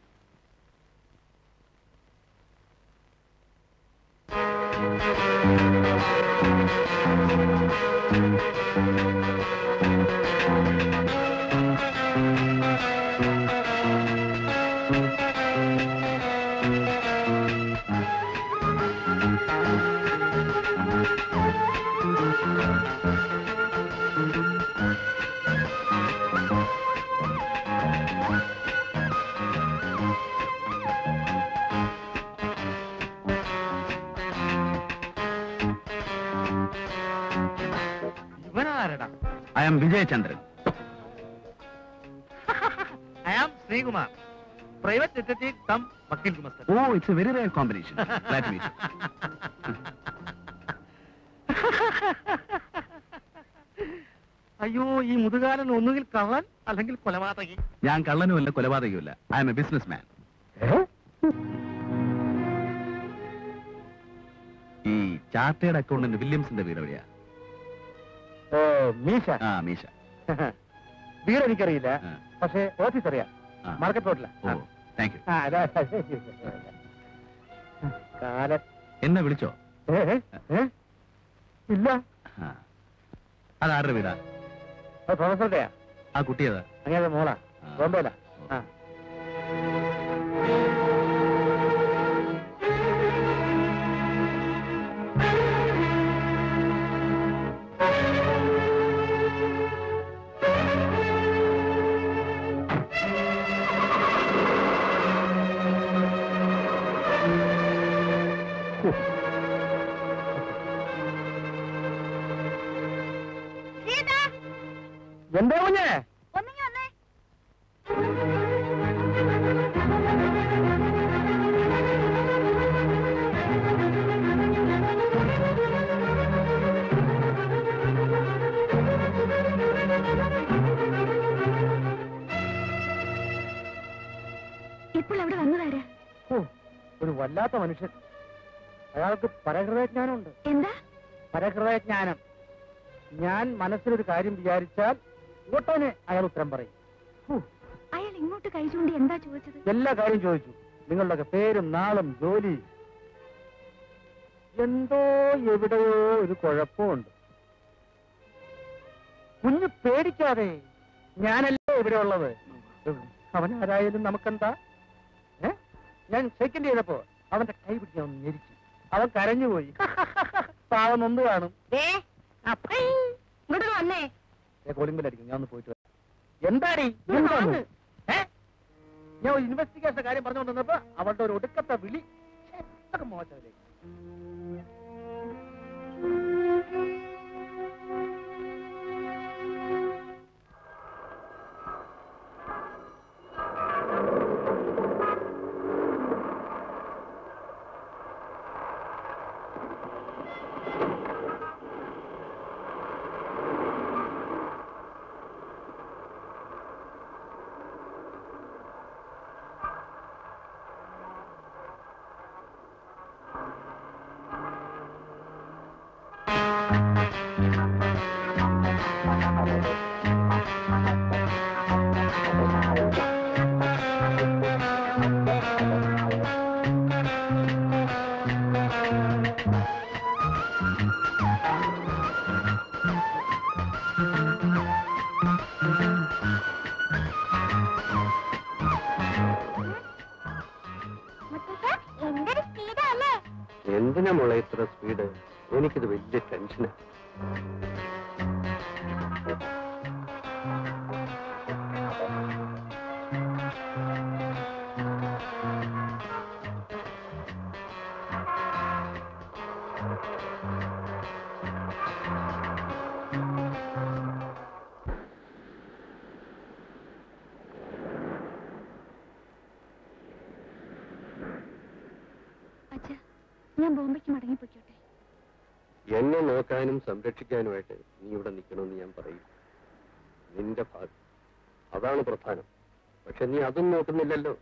ഇവനാരടാ I am Vijayachandran I am Sreekumar private detective cum വക്കീൽ ഗുമസ്തൻ oh it's a very rare combination glad to meet അയ്യോ ഈ മുതുകാലൻ ഒന്നുകിൽ കള്ളൻ അല്ലെങ്കിൽ കൊലപാതകി ഞാൻ കള്ളനുമല്ല കൊലപാതകയുമല്ല I am a business man ഈ ചാർട്ടേഡ് അക്കൗണ്ടന്റ് വില്യംസിന്റെ വീട് എവിടെയാ ഓ മീശ ആ മീശ വീട് എനിക്കറിയില്ല ആ, പക്ഷേ ഓഫീസ് അറിയാം ആ. മാർക്കറ്റ് റോഡില ഓ താങ്ക് യു കാലൻ എന്നെ വിളിച്ചോ ഏ, ഏ, ഏ? ഇല്ല ആ. അതാരുടെ വീടാ അത് പ്രൊഫസറുടെയാ ആ കുട്ടിയതാ അങ്ങനെ മോളാ ആ. ബോംബെയിലാ ആ സീത എന്താ കുഞ്ഞേ ഒന്നിങ്ങി വന്നേ ഇപ്പോൾ അവിടെ വന്നതാരാ ഓ ഒരു വല്ലാത്ത മനുഷ്യൻ അയാൾക്ക് പരഹൃദയജ്ഞാനമുണ്ട് എന്താ പരഹൃദയജ്ഞാനം ഞാൻ മനസ്സിലൊരു കാര്യം വിചാരിച്ചാൽ ഉടനെ അയാൾ ഉത്തരം പറയും ഹൂ, അയാൾ ഇങ്ങോട്ട് കൈ ചൂണ്ടി എന്താ ചോദിച്ചത് എല്ലാ കാര്യം ചോദിച്ചു നിങ്ങളുടെയൊക്കെ പേരും നാളും ജോലി എന്തോ എവിടെയോ ഒരു കുഴപ്പമുണ്ട് കുഞ്ഞ് പേടിക്കാതെ ഞാനല്ലേ ഇവിടെ ഉള്ളത് അവൻ ആരായാലും നമുക്കെന്താ ഏ ഞാൻ സെക്കൻഡ് ചെയ്തപ്പോ അവന്റെ കൈ പിടിക്കാൻ ഒന്ന് ഞെരിച്ചു അവൻ കരഞ്ഞുപോയി പാവം നൊന്ത് കാണും ദേ, അപ്പേ, ഇങ്ങോട്ട് വന്നേ കോളിംഗ് ഞാൻ ഒന്ന് പോയിട്ട് വരാം എന്താടി ഇങ്ങ് എന്താന്ന്? വാന്ന്. ഏ? ഞാൻ ഒരു ഇൻവെസ്റ്റിഗേഷൻ കാര്യം പറഞ്ഞുകൊണ്ടിരുന്നപ്പോ അവളുടെ ഒരു ഒടുക്കത്തെ വിളി ഛെ, ഇതൊക്കെ മോശമല്ലേ മുത്തശ്ശ എന്തൊരു സ്പീഡാ അല്ലേ എന്തിനാ മോളെ ഇത്ര സ്പീഡ് എനിക്കിത് വലിയ ടെൻഷനാ അച്ഛ ഞാൻ ബോംബെക്ക് മടങ്ങിപ്പോയിക്കോട്ടെ എന്നെ നോക്കാനും സംരക്ഷിക്കാനുമായിട്ട് നീ ഇവിടെ നിൽക്കണമെന്ന് ഞാൻ പറയും നിന്റെ ഭാഗം അതാണ് പ്രധാനം പക്ഷെ നീ അതും നോക്കുന്നില്ലല്ലോ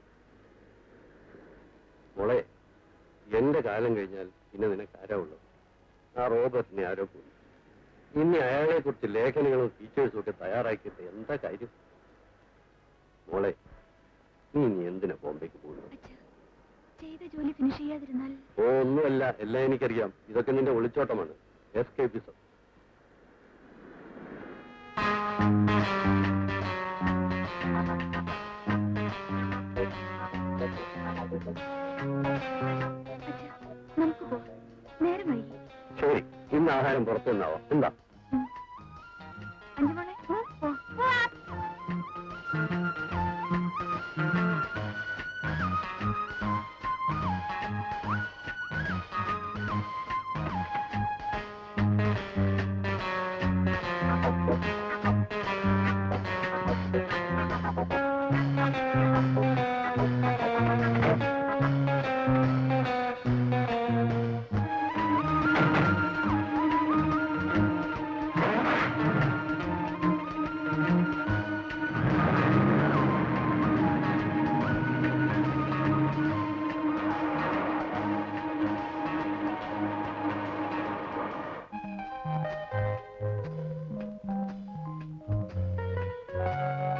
മോളെ എന്റെ കാലം കഴിഞ്ഞാൽ പിന്നെ നിനക്ക് ആരാ ഉള്ളത് ആ റോബർട്ടിനെ ആരോ പോയി ഇനി അയാളെ കുറിച്ച് ലേഖനങ്ങളും ഫീച്ചേഴ്സും ഒക്കെ തയ്യാറാക്കിയിട്ട് എന്താ കാര്യം മോളെ നീ ഇനി എന്തിനാ ബോംബെക്ക് പോകുന്നത് അച്ഛ ചെയ്ത ജോലി ഫിനിഷ് ചെയ്യാതിരുന്നാൽ ഓ ഒന്നുമല്ല എല്ലാം എനിക്കറിയാം ഇതൊക്കെ നിന്റെ ഒളിച്ചോട്ടമാണ് എസ്കേപ്പിസം അച്ഛ നമുക്ക് പോവാം നേരം വൈകി ശരി ഇന്ന് ആഹാരം പുറത്തു നിന്നാവാം എന്താ അഞ്ചുമോളെ പോ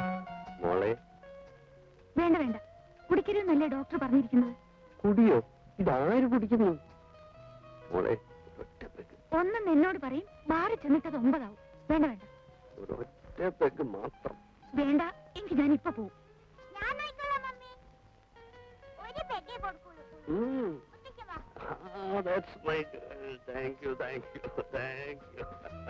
മോളെ വേണ്ട വേണ്ട കുടിക്കരുതെന്നല്ലേ ഡോക്ടർ പറഞ്ഞിരിക്കുന്നത് കുടിയോ ഇതാര് കുടിക്കുന്നു മോളെ ഒറ്റ പെഗ് ഒന്നും എന്നോട് പറയും ബാറിൽ ചെന്നിട്ടത് ഒമ്പതാവും വേണ്ട വേണ്ട ഒരൊറ്റ പെഗ് മാത്രം വേണ്ട എങ്കിൽ ഞാൻ ഇപ്പൊ പോവും ഞാൻ നോക്കിക്കോളാം മമ്മി ഒരു പെഗ്ഗേ കൊടുക്കുള്ളൂ ഉം. ഒന്നിച്ച് വാ Ah, that's my girl. Thank you, thank you, thank you.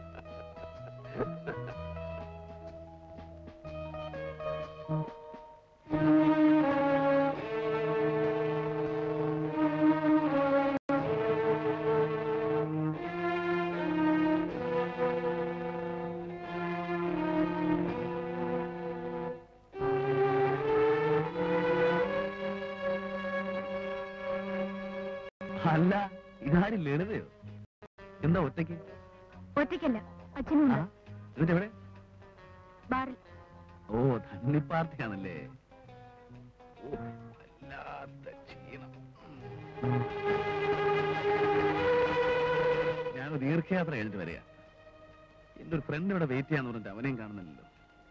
അല്ല ഇതാരും ലളിതയോ എന്താ ഒറ്റയ്ക്ക് ഒറ്റയ്ക്കല്ല അച്ഛനും ആ, ഉണ്ട് എന്നിട്ട് എവിടെ ബാറിൽ ഓ ധന്നി പാർട്ടിയാണല്ലേ ഓ, വല്ലാത്ത ക്ഷീണം ഞാനൊരു ദീർഘയാത്ര കഴിഞ്ഞിട്ട് വരിക എന്റെ ഒരു ഫ്രണ്ട് ഇവിടെ വെയിറ്റ് ചെയ്യാന്ന് പറഞ്ഞിട്ട് അവനെയും കാണുന്നില്ലല്ലോ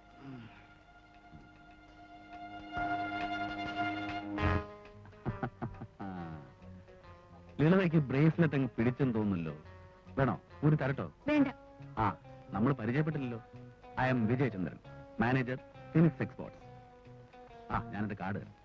ലളിതയ്ക്ക് ബ്രേസ്ലെറ്റ് അങ്ങ് പിടിച്ചെന്ന് തോന്നുന്നല്ലോ വേണോ ഒരു തരട്ടോ വേണ്ട ആ നമ്മൾ പരിചയപ്പെട്ടില്ലല്ലോ I am Vijayachandran manager Phoenix exports ആ ഞാനെന്റെ കാർഡ് തരാം.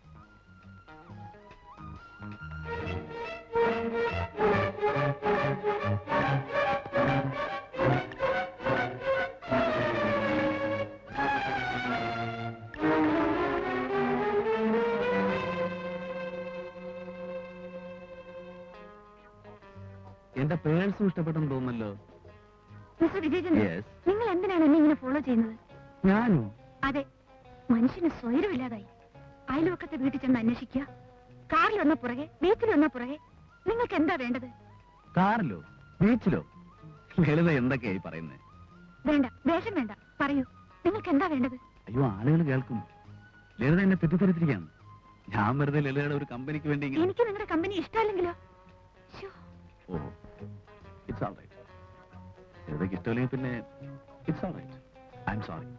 എന്റെ പേഴ്സും ഇഷ്ടപ്പെട്ടെന്ന് തോന്നുന്നല്ലോ മിസ്റ്റർ വിജയചന്ദ്രൻ യെസ് നിങ്ങൾ എന്തിനാണ് എന്നെ ഇങ്ങനെ ഫോളോ ചെയ്യുന്നത് ഞാനോ അതെ മനുഷ്യന് സ്വൈരമില്ലാതായി അയൽവക്കത്തെ വീട്ടിൽ ചെന്ന് അന്വേഷിക്കുക കാറിൽ വന്ന പുറകെ ബീച്ചിൽ വന്ന പുറകെ നിങ്ങൾക്ക് എന്താ വേണ്ടത് കാറിലോ ബീച്ചിലോ ലളിത എന്തൊക്കെയായി പറയുന്നത് വേണ്ട വേഷം വേണ്ട പറയൂ നിങ്ങൾക്ക് എന്താ വേണ്ടത് അയ്യോ ആളുകൾ കേൾക്കും ലളിത എന്നെ തെറ്റിദ്ധരിച്ചിരിക്കുകയാണ് ഞാൻ വെറുതെ ലളിതയുടെ ഒരു കമ്പനിക്ക് വേണ്ടി ഇങ്ങനെ എനിക്ക് നിങ്ങളുടെ കമ്പനി ഇഷ്ടമല്ലെങ്കിലോ ശ്ശോ, ഓ ഇറ്റ്സ് ഓൾ റൈറ്റ് ലളിതയ്ക്ക് ഇഷ്ടമില്ലെങ്കിൽ പിന്നെ it's all right I am sorry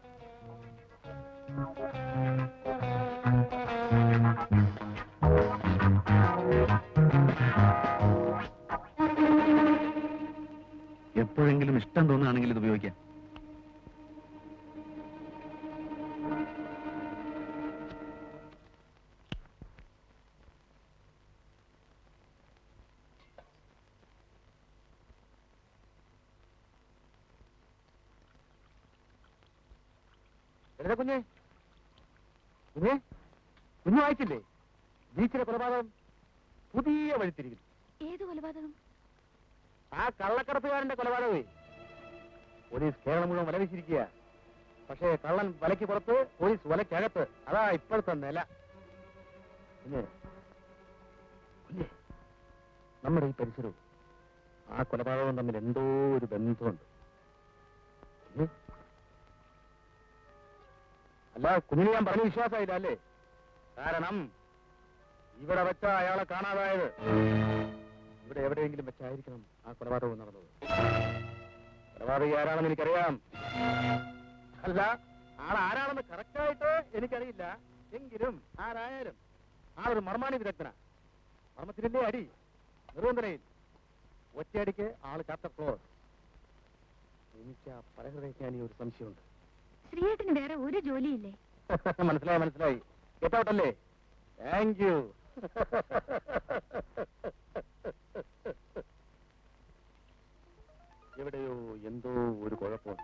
എപ്പോഴെങ്കിലും ഇഷ്ടം തോന്നുകയാണെങ്കിൽ ഇത് ഉപയോഗിക്കാം ലളിത കുഞ്ഞെ കുഞ്ഞെ കുഞ്ഞു വായിച്ചില്ലേ ബീച്ചിലെ കൊലപാതകം പുതിയ വഴിത്തിരിക്കുന്നു ഏത് കൊലപാതകം ആ കള്ളക്കടത്തുകാരന്റെ കൊലപാതകമേ പോലീസ് കേരളം മുഴുവൻ വലവിച്ചിരിക്കുക പക്ഷേ കള്ളൻ വലയ്ക്ക് പുറത്ത് പോലീസ് വലയ്ക്കകത്ത് അതാ ഇപ്പോഴത്തെ നില കുഞ്ഞെ കുഞ്ഞെ നമ്മുടെ ഈ പരിസരവും ആ കൊലപാതകവും തമ്മിൽ എന്തോ ഒരു ബന്ധമുണ്ട് കുഞ്ഞെ അല്ല കുഞ്ഞിന് ഞാൻ പറഞ്ഞ വിശ്വാസമായില്ല അല്ലേ കാരണം ഇവിടെ വെച്ച അയാളെ കാണാതായത് ഇവിടെ എവിടെയെങ്കിലും വെച്ചായിരിക്കണം ആ കൊലപാതകം നടന്നത് കൊലപാതകി ആരാണെന്ന് എനിക്കറിയാം അല്ല ആൾ ആരാണെന്ന് കറക്റ്റായിട്ട് എനിക്കറിയില്ല എങ്കിലും ആരായാലും ആളൊരു മർമാണി വിദഗ്ധന മർമ്മത്തിനല്ലേ അടി നിർബന്ധനയിൽ ഒറ്റയടിക്ക് ആള് ചാപ്റ്റർ ക്ലോസ് എനിക്ക് ആ പരഹൃദയജ്ഞാനി ഒരു സംശയമുണ്ട് ശ്രീയേട്ടന് വേറെ ഒരു ജോലിയില്ലേ മനസ്സിലായി മനസ്സിലായി ഗെറ്റൗട്ടല്ലേ താങ്ക് യു എവിടെയോ എന്തോ ഒരു കുഴപ്പമുണ്ട്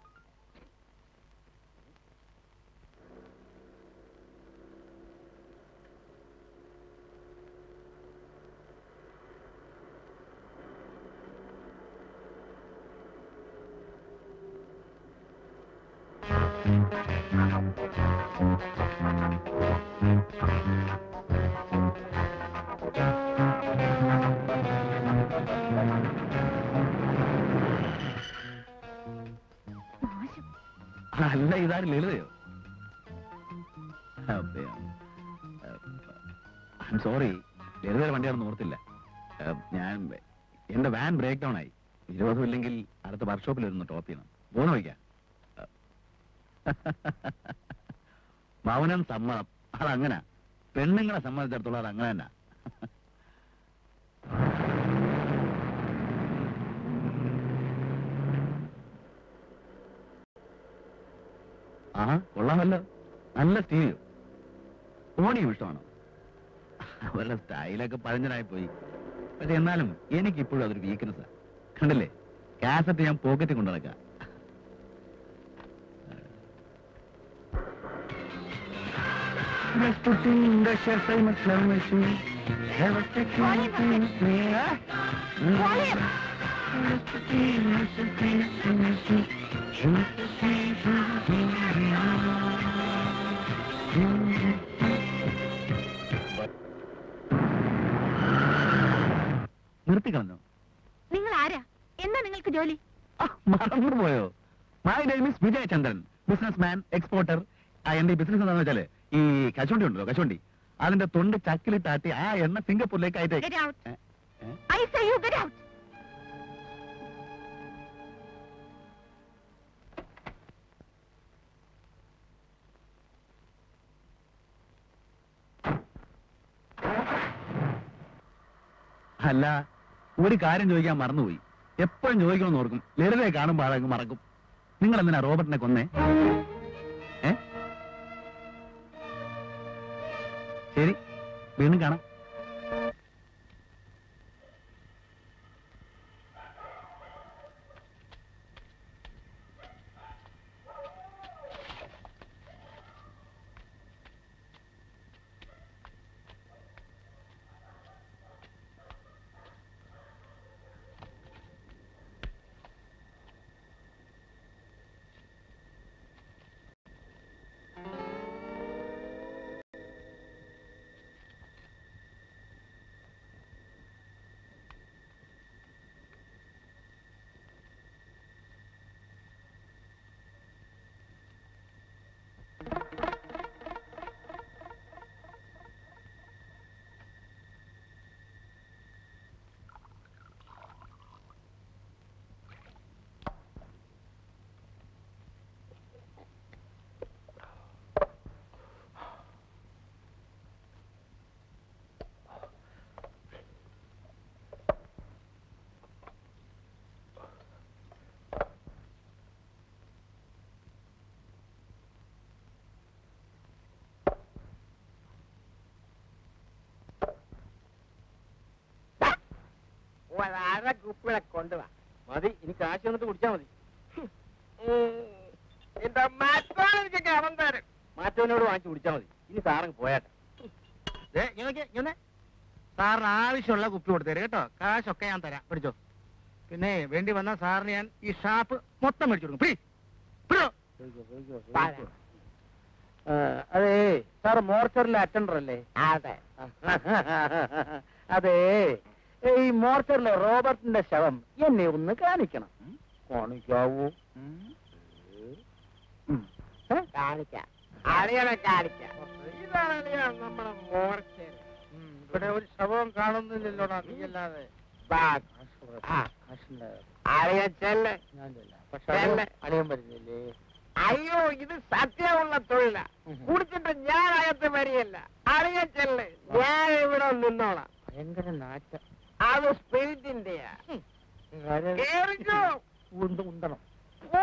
നാശം അല്ല ഇതാരും ലളിതയോ സോറി ലളിതയുടെ വണ്ടിയാണെന്ന് ഓർത്തില്ല ആ, ഞാൻ എന്റെ വാൻ ബ്രേക്ക് ഡൗൺ ആയി ഇരുപതും ഇല്ലെങ്കിൽ അടുത്ത വർക്ക്ഷോപ്പിൽ ഇരുന്ന് ടോപ്പ് ചെയ്യണം പോന്ന് വയ്ക്കാം മൗനം സമ്മതം അതങ്ങനെ പെണ്ണുങ്ങളെ സംബന്ധിച്ചിടത്തോളം അത് അങ്ങനെ തന്നെ ആഹാ കൊള്ളാമല്ലോ നല്ല സ്റ്റീരിയോ ഓടിയും ഇഷ്ടമാണോ അവരുടെ സ്റ്റൈലൊക്കെ പഴഞ്ഞനായി പോയി പക്ഷെ എന്നാലും എനിക്കിപ്പോഴും അതൊരു വീക്ക്നെസ്സാ കണ്ടില്ലേ കാസറ്റ് ഞാൻ പോക്കറ്റിൽ കൊണ്ടു നടക്കാം നിർത്തിക്കളഞ്ഞോ നിങ്ങൾ ആരാ എന്താ നിങ്ങൾക്ക് ജോലി ആ, മറന്നു പോയോ my name is Vijayachandran business man exporter എന്റെ ബിസിനസ് എന്താണെന്ന് വെച്ചാല് ഈ കശുവണ്ടി ഉണ്ടല്ലോ കശുവണ്ടി അതിന്റെ തൊണ്ട് ചക്കിലിട്ടാട്ടി ആ എണ്ണ സിംഗപ്പൂരിലേക്ക് Get അയച്ചേ out. ഏ? ഏ? I say you get out. അല്ല ഒരു കാര്യം ചോദിക്കാൻ മറന്നുപോയി എപ്പോഴും ചോദിക്കണമെന്ന് ഓർക്കും ലളിതയെ കാണുമ്പോൾ അതങ്ങ് മറക്കും നിങ്ങൾ എന്തിനാ റോബർട്ടിനെ കൊന്നേ ഏ ശരി വീണ്ടും കാണാം ഒരര കുപ്പിളെ കൊണ്ടുവാ മതി ഇനി കാശ് വന്നിട്ട് കുടിച്ചാ മതി എന്റെ മാറ്റോണെനിക്കൊക്കെ അവൻ തരും മാറ്റവനോട് വാങ്ങിച്ചു കുടിച്ചാ മതി ഇനി സാറങ്ങ് പോയാട്ടെ ദേ, ഇങ്ങ് നോക്കിയേ, ഇങ്ങ് വന്നേ. സാറിന് ആവശ്യമുള്ള കുപ്പി കൊടുത്തേര് കേട്ടോ കാശൊക്കെ ഞാൻ തരാം പിടിച്ചോ പിന്നെ വേണ്ടി വന്ന സാറിന് ഞാൻ ഈ ഷാപ്പ് മൊത്തം മേടിച്ചു കൊടുക്കും പിടി. പിടിയോ. ആ, അതേ സാറ് മോർച്ചറിലെ അറ്റൻഡർ അല്ലേ അതെ അതെ ഈ മോർച്ചറിലെ റോബർട്ടിന്റെ ശവം എന്നെ ഒന്ന് കാണിക്കണം കാണിക്കാവൂ കാണിക്കാം അളിയനെ കാണിക്കാം ഇതാണ് അളിയ നമ്മുടെ മോർച്ചർ ഇവിടെ ഒരു ശവം കാണുന്നില്ലല്ലോടാ നീ അല്ലാതെ അളിയ ചെല്ല് പക്ഷെ അളിയൻ വരുന്നില്ലേ അയ്യോ ഇത് സത്യമുള്ള തൊഴില കുടിച്ചിട്ട് ഞാൻ അകത്ത് വരികയല്ല അറിയാൻ ചെല്ല് ഞാൻ ഇവിടെ നിന്നോളാം ഭയങ്കര നാറ്റ അത് സ്പിരിറ്റിന്റെയാ കേറിക്കോ ഉണ്ടണം ഓ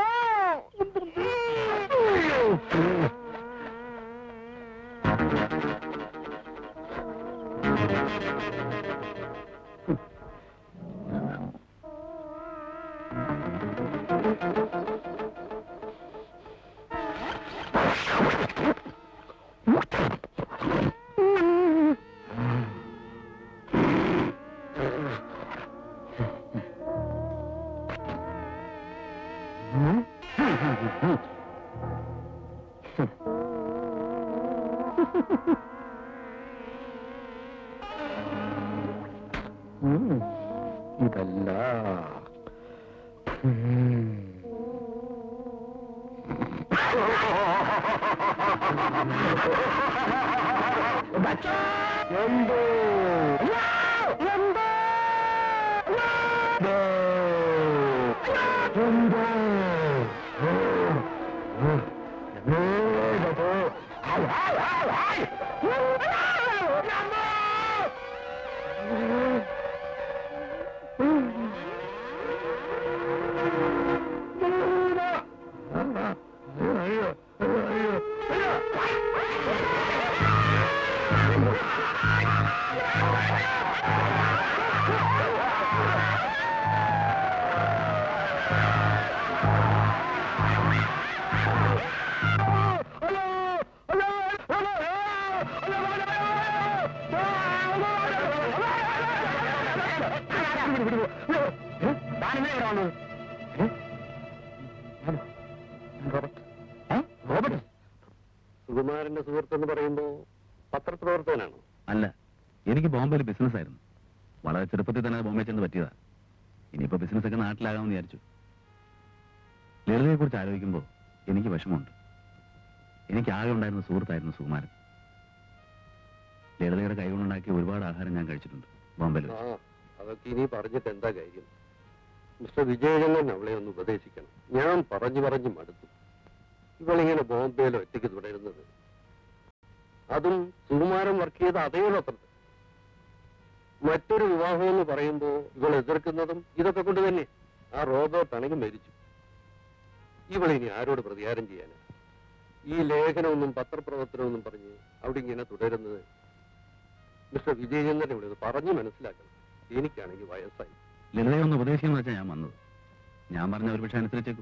ഇതല്ല എന്തോ എന്തോ അയ്യോ സുകുമാരന്റെ സുഹൃത്തെന്ന് പറയുമ്പോ പത്രപ്രവർത്തകനാണോ അല്ല എനിക്ക് ബോംബെയിൽ ബിസിനസ് ആയിരുന്നു വളരെ ചെറുപ്പത്തിൽ തന്നെ ബോംബെ ചെന്ന് പറ്റിയതാ ഇനിയിപ്പോ ബിസിനസ് ഒക്കെ നാട്ടിലാകാമെന്ന് വിചാരിച്ചു ലളിതയെ കുറിച്ച് ആലോചിക്കുമ്പോൾ എനിക്ക് വിഷമമുണ്ട് എനിക്ക് ആകെ ഉണ്ടായിരുന്ന സുഹൃത്തായിരുന്നു സുകുമാരൻ ലളിതയുടെ കൈകൊണ്ടുണ്ടാക്കിയ ഒരുപാട് ആഹാരം ഞാൻ കഴിച്ചിട്ടുണ്ട് ബോംബെയിൽ ആ വെച്ച്. അതൊക്കെ ഇനി പറഞ്ഞിട്ട് എന്താ കാര്യം മിസ്റ്റർ വിജയചന്ദ്രൻ അവളെ ഒന്ന് ഉപദേശിക്കണം ഞാൻ പറഞ്ഞു പറഞ്ഞു മടുത്തു ഇവളിങ്ങനെ ബോംബെയിൽ ഒറ്റയ്ക്ക് തുടരുന്നത് അതും സുകുമാരൻ വർക്ക് ചെയ്ത അതേ പത്രത്തിൽ മറ്റൊരു വിവാഹം എന്ന് പറയുമ്പോ ഇവൾ എതിർക്കുന്നതും ഇതൊക്കെ കൊണ്ട് തന്നെ ആ റോബോട്ട് ആണെങ്കിൽ മരിച്ചു ഇവളിനി ആരോട് പ്രതികാരം ചെയ്യാനാ ഈ ലേഖനമൊന്നും പത്രപ്രവർത്തനമൊന്നും പറഞ്ഞ് അവിടെ ഇങ്ങനെ തുടരുന്നത് മിസ്റ്റർ വിജയചന്ദ്രൻ ഇവിടെ ഒന്ന് പറഞ്ഞു മനസ്സിലാക്കണം എനിക്കാണെങ്കിൽ വയസ്സായി ലളിതയെ ഒന്ന് ഉപദേശിക്കാന്ന് വെച്ചാൽ ഞാൻ വന്നത് ഞാൻ പറഞ്ഞ ഒരു പക്ഷെ അനുസരിച്ചേക്കും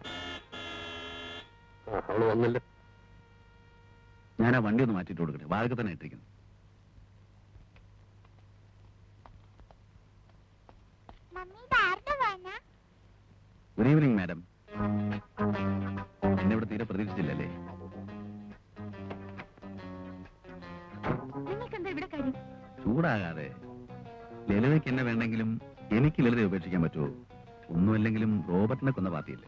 ആ അവള് വന്നല്ലോ ഞാൻ ആ വണ്ടി ഒന്ന് മാറ്റിയിട്ട് കൊടുക്കട്ടെ വാഴക്ക് തന്നെ ഇട്ടിരിക്കുന്നു മമ്മി ഇത് ആരുടെ വാന ഗുഡ് ഈവനിങ് മാഡം എന്നെ ഇവിടെ തീരെ പ്രതീക്ഷിച്ചില്ലല്ലേ നിങ്ങൾക്ക് എന്താ ഇവിടെ കാര്യം ചൂടാകാതെ ലളിതയ്ക്ക് എന്നെ വേണ്ടെങ്കിലും എനിക്ക് ലളിതയെ ഉപേക്ഷിക്കാൻ പറ്റുമോ ഒന്നുമല്ലെങ്കിലും റോബർട്ടിനെ കൊന്ന പാർട്ടിയല്ലേ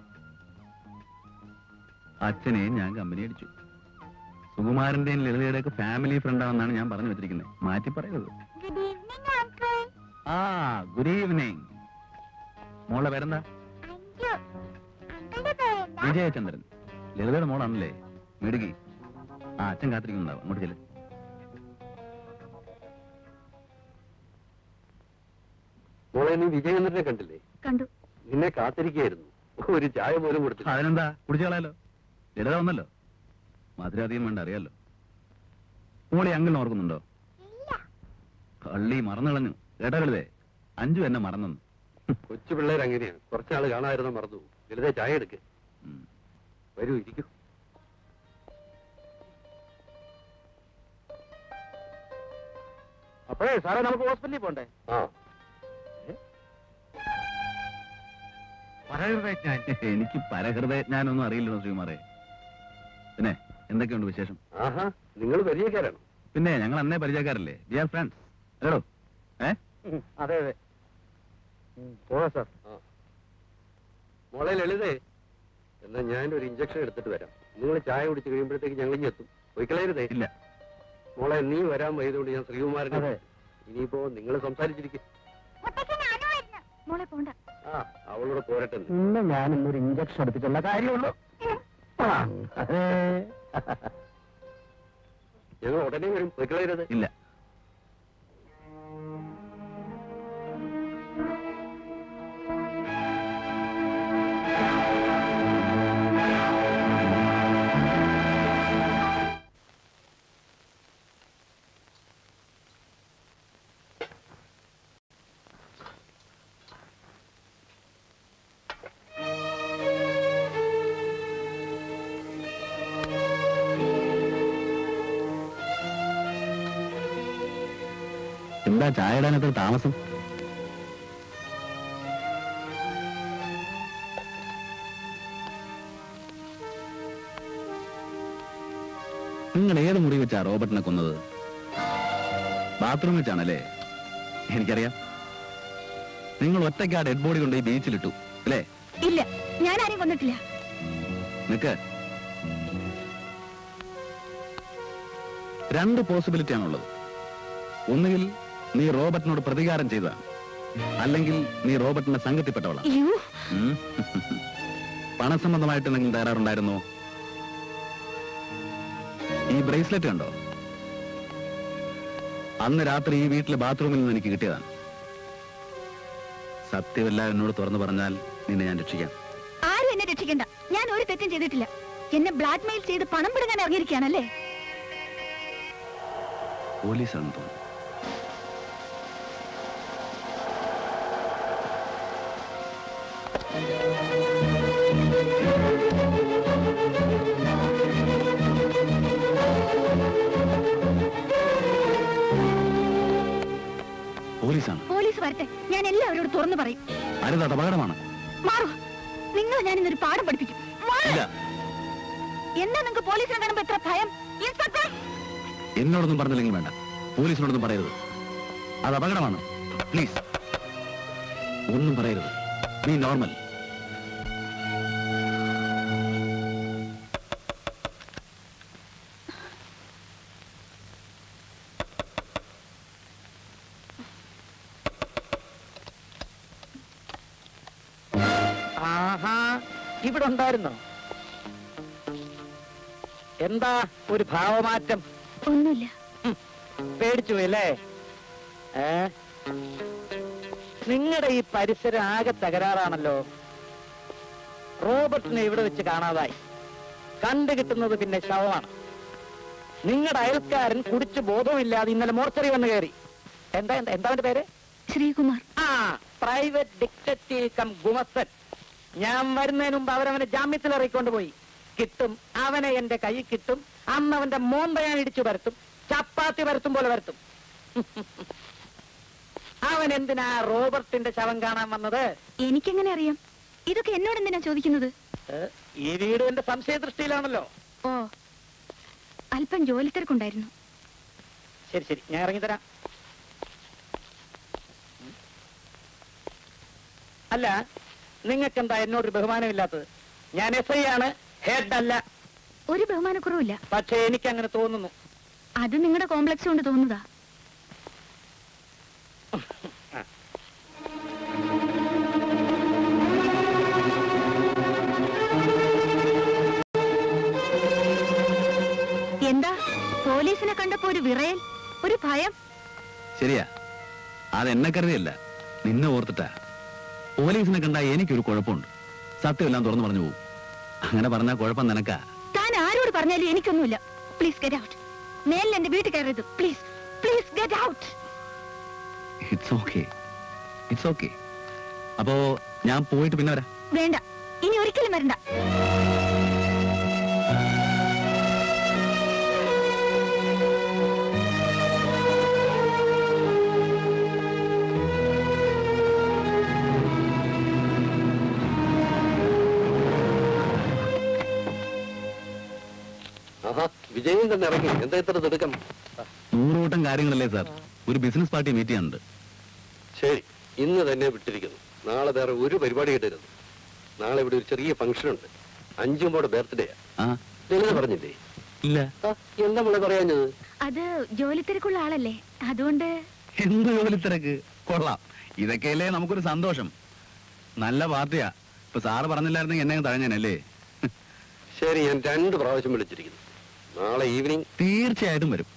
അച്ഛനെയും ഞാൻ കമ്പനി അടിച്ചു സുകുമാരന്റെയും ലളിതയുടെ ഒക്കെ ഫാമിലി ഫ്രണ്ടാണെന്നാണ് ഞാൻ പറഞ്ഞു വെച്ചിരിക്കുന്നത് മാറ്റി പറയരുത് ഗുഡ് ഈവനിങ് അങ്കിൾ ആ ഗുഡ് ഈവനിങ് മോളെ പേരെന്താ അഞ്ചു അങ്കിളുടെ പേരെന്താ വിജയചന്ദ്രൻ ലളിതയുടെ മോളാണല്ലേ മിടുകി ആ അച്ഛൻ കാത്തിരിക്കുന്നുണ്ടാവും അങ്ങോട്ട് ചെല്ല് മോളെ നീ വിജയചന്ദ്രനെ കണ്ടില്ലേ കണ്ടു നിന്നെ കാത്തിരിക്കുകയായിരുന്നു ഒരു ചായ പോലും കൊടുത്തില്ല അതിനെന്താ കുടിച്ചു കളയാലോ ലളിത വന്നല്ലോ മധുര അധികം വേണ്ട അറിയാലോ മോളി അങ്ങനെ ഓർക്കുന്നുണ്ടോ ഇല്ല കള്ളി മറന്നു കളഞ്ഞു കേട്ടോ ലളിതേ അഞ്ചു എന്നെ മറന്നു കൊച്ചു പിള്ളേർ അങ്ങനെയാണ് കുറച്ചാള് കാണാതിരുന്ന മറന്നു പോകും. ലളിത ചായ എടുക്ക് ഉം. വരൂ ഇരിക്കൂ അപ്പോഴേ സാറേ നമുക്ക് ഹോസ്പിറ്റലിൽ പോണ്ടേ ആ പറയരുതേ ഞാൻ എനിക്ക് പരഹൃദയജ്ഞാനൊന്നും അറിയില്ലല്ലോ ശ്രീകുമാറെ പിന്നെ എന്തൊക്കെയുണ്ട് വിശേഷം ആഹാ നിങ്ങൾ പരിചയക്കാരാണോ പിന്നെ ഞങ്ങൾ അന്നേ പരിചയക്കാരല്ലേ ഡിയർ ഫ്രണ്ട്സ് ഹലോ ഏ ഉം, അതെ അതെ ഉം, പോവാം സാർ ആ മോളെ ലളിതേ എന്നാ ഞാനൊരു ഇഞ്ചക്ഷൻ എടുത്തിട്ട് വരാം നിങ്ങൾ ചായ കുടിച്ച് കഴിയുമ്പോഴത്തേക്ക് ഞങ്ങൾ ഇനി എത്തും പോയിക്കളയരുതേ ഇല്ല മോളെ നീ വരാൻ വൈകുന്നതുകൊണ്ട് ഞാൻ ശ്രീകുമാരനെ അതെ. ഇനിയിപ്പോ നിങ്ങൾ സംസാരിച്ചിരിക്കും മുത്തച്ഛൻ ഞാനും വരുന്നു മോളെ പോണ്ട ആ അവളോട് പോരട്ടെ എന്ന്. ഇന്ന് ഞാൻ ഇന്നൊരു ഇഞ്ചക്ഷൻ എടുത്തിട്ടുള്ള കാര്യമുള്ളൂ ആ, അതെ. ഞങ്ങൾ ഉടനെ വരും പോയിക്കളയരുത് ഇല്ല എന്താ ചായ ഇടാനത്ര താമസം നിങ്ങൾ ഏത് മുറി വെച്ചാ റോബർട്ടിനെ കൊന്നത് ബാത്റൂം വെച്ചാണല്ലേ എനിക്കറിയാം നിങ്ങൾ ഒറ്റയ്ക്ക് ആ ഡെഡ് ബോഡി കൊണ്ട് ഈ ബീച്ചിലിട്ടു അല്ലേ ഇല്ല ഞാൻ ആരെയും കൊന്നിട്ടില്ല നിക്ക് രണ്ട് പോസിബിലിറ്റി ആണുള്ളത് ഒന്നുകിൽ നീ റോബർട്ടിനോട് പ്രതികാരം ചെയ്തതാണ് അല്ലെങ്കിൽ നീ റോബർട്ടിന്റെ സംഘത്തിൽപ്പെട്ടവളാണ് അയ്യോ ഉം. പണസംബന്ധമായിട്ട് എന്തെങ്കിലും തകരാറുണ്ടായിരുന്നോ ഈ ബ്രേസ്ലെറ്റ് കണ്ടോ അന്ന് രാത്രി ഈ വീട്ടിലെ ബാത്റൂമിൽ നിന്ന് എനിക്ക് കിട്ടിയതാണ് സത്യമെല്ലാം എന്നോട് തുറന്നു പറഞ്ഞാൽ നിന്നെ ഞാൻ രക്ഷിക്കാം ആരും എന്നെ രക്ഷിക്കണ്ട ഞാൻ ഒരു തെറ്റും ചെയ്തിട്ടില്ല എന്നെ ബ്ലാക്ക് മെയിൽ ചെയ്ത് പണം പിടുങ്ങാൻ ഇറങ്ങിയിരിക്കുകയാണല്ലേ പോലീസാണെന്ന് തോന്നുന്നു പോലീസ് പോലീസാണ് പോലീസ് വരട്ടെ ഞാൻ എല്ലാവരോടും തുറന്നു പറയും അരുത് അത് അപകടമാണ് മാറു നിങ്ങൾ ഞാൻ ഇന്നൊരു പാഠം പഠിപ്പിക്കും മാറ്. ഇല്ല എന്താ നിങ്ങൾക്ക് പോലീസിനെ കാണുമ്പോ എത്ര ഭയം ഇൻസ്പെക്ടർ എന്നോടൊന്നും പറഞ്ഞില്ലെങ്കിൽ വേണ്ട പോലീസിനോടൊന്നും പറയരുത് അത് അപകടമാണ് പ്ലീസ് ഒന്നും പറയരുത് നീ നോർമൽ ആഹാ ഇവിടെ ഉണ്ടായിരുന്നോ എന്താ ഒരു ഭാവമാറ്റം ഒന്നുമില്ല പേടിച്ചു അല്ലേ ഏ നിങ്ങളുടെ ഈ പരിസരം ആകെ തകരാറാണല്ലോ റോബർട്ടിനെ ഇവിടെ വെച്ച് കാണാതായി കണ്ടു കിട്ടുന്നത് പിന്നെ ശവമാണ് നിങ്ങളുടെ അയൽക്കാരൻ കുടിച്ച് ബോധവുമില്ലാതെ ഇന്നലെ മോർച്ചറി വന്ന് കയറി എന്താ എന്താ എന്താ അവന്റെ പേര് ശ്രീകുമാർ ആ പ്രൈവറ്റ് ഡിറ്റക്റ്റീവ് കം ഗുമസ്തൻ ഞാൻ വരുന്നതിന് മുമ്പ് അവരവനെ ജാമ്യത്തിൽ ഇറക്കിക്കൊണ്ട് പോയി കിട്ടും അവനെ എന്റെ കൈ കിട്ടും അന്ന് അവന്റെ മോന്ത ഞാൻ ഇടിച്ചു വരത്തും ചപ്പാത്തി വരത്തും പോലെ വരത്തും അവൻ എന്തിനാ റോബർട്ടിന്റെ ശവം കാണാൻ വന്നത് എനിക്കെങ്ങനെ അറിയാം ഇതൊക്കെ എന്നോട് എന്തിനാ ചോദിക്കുന്നത് ഏ, ഈ വീട് എന്റെ സംശയ ദൃഷ്ടിയിലാണല്ലോ ഓ അല്പം ജോലി തിരക്കുണ്ടായിരുന്നു ശരി ശരി ഞാൻ ഇറങ്ങിത്തരാം അല്ല നിങ്ങൾക്കെന്താ എന്നോടൊരു ബഹുമാനമില്ലാത്തത് ഞാൻ എസ് ഐ ആണ് ഹെഡ് അല്ല ഒരു ബഹുമാനക്കുറവില്ല പക്ഷേ എനിക്ക് അങ്ങനെ തോന്നുന്നു അത് നിങ്ങളുടെ കോംപ്ലക്സ് കൊണ്ട് തോന്നുന്നതാ എന്താ പോലീസിനെ കണ്ടപ്പോ ഒരു വിറയൽ ഒരു ഭയം ശരിയാ അത് എന്നെ കരുതിയല്ല നിന്നെ ഓർത്തിട്ടാ പോലീസിനെ കണ്ടാ എനിക്കൊരു കുഴപ്പമുണ്ട് സത്യമെല്ലാം തുറന്നു പറഞ്ഞു പോകും അങ്ങനെ പറഞ്ഞാ കുഴപ്പം നിനക്കാ താൻ ആരോട് പറഞ്ഞാലും എനിക്കൊന്നുമില്ല പ്ലീസ് ഗെറ്റ് ഔട്ട് മേലിൽ എന്റെ വീട്ടിൽ കയറരുത് please please get out it's okay it's okay അപ്പോ ഞാൻ പോയിട്ട് പിന്നെ വരാം വേണ്ട ഇനി ഒരിക്കലും വരണ്ട ആഹാ വിജയൻ തന്നെ ഇറങ്ങി എന്താ ഇത്ര തിടുക്കം നൂറുകൂട്ടം കാര്യങ്ങളല്ലേ സാർ ഒരു ബിസിനസ് പാർട്ടി മീറ്റ് ചെയ്യാനുണ്ട് ശരി ഇന്ന് തന്നെ വിട്ടിരിക്കുന്നു നാളെ വേറെ ഒരു പരിപാടി കിട്ടരുത് നാളെ ഇവിടെ ഒരു ചെറിയ ഫംഗ്ഷൻ ഉണ്ട് അഞ്ചുമ്പോടെ ബർത്ത്ഡേയാ ആ ലളിത പറഞ്ഞില്ലേ ഇല്ല ആ, എന്താ മോളെ പറയാഞ്ഞത് അത് ജോലി തിരക്കുള്ള ആളല്ലേ അതുകൊണ്ട് എന്ത് ജോലി തിരക്ക് കൊള്ളാം ഇതൊക്കെയല്ലേ നമുക്കൊരു സന്തോഷം നല്ല പാർട്ടിയാ ഇപ്പൊ സാറ് പറഞ്ഞില്ലായിരുന്നെങ്കിൽ എന്നെ തഴഞ്ഞാനല്ലേ ശരി ഞാൻ രണ്ട് പ്രാവശ്യം വിളിച്ചിരിക്കുന്നു നാളെ ഈവനിങ് തീർച്ചയായിട്ടും വരും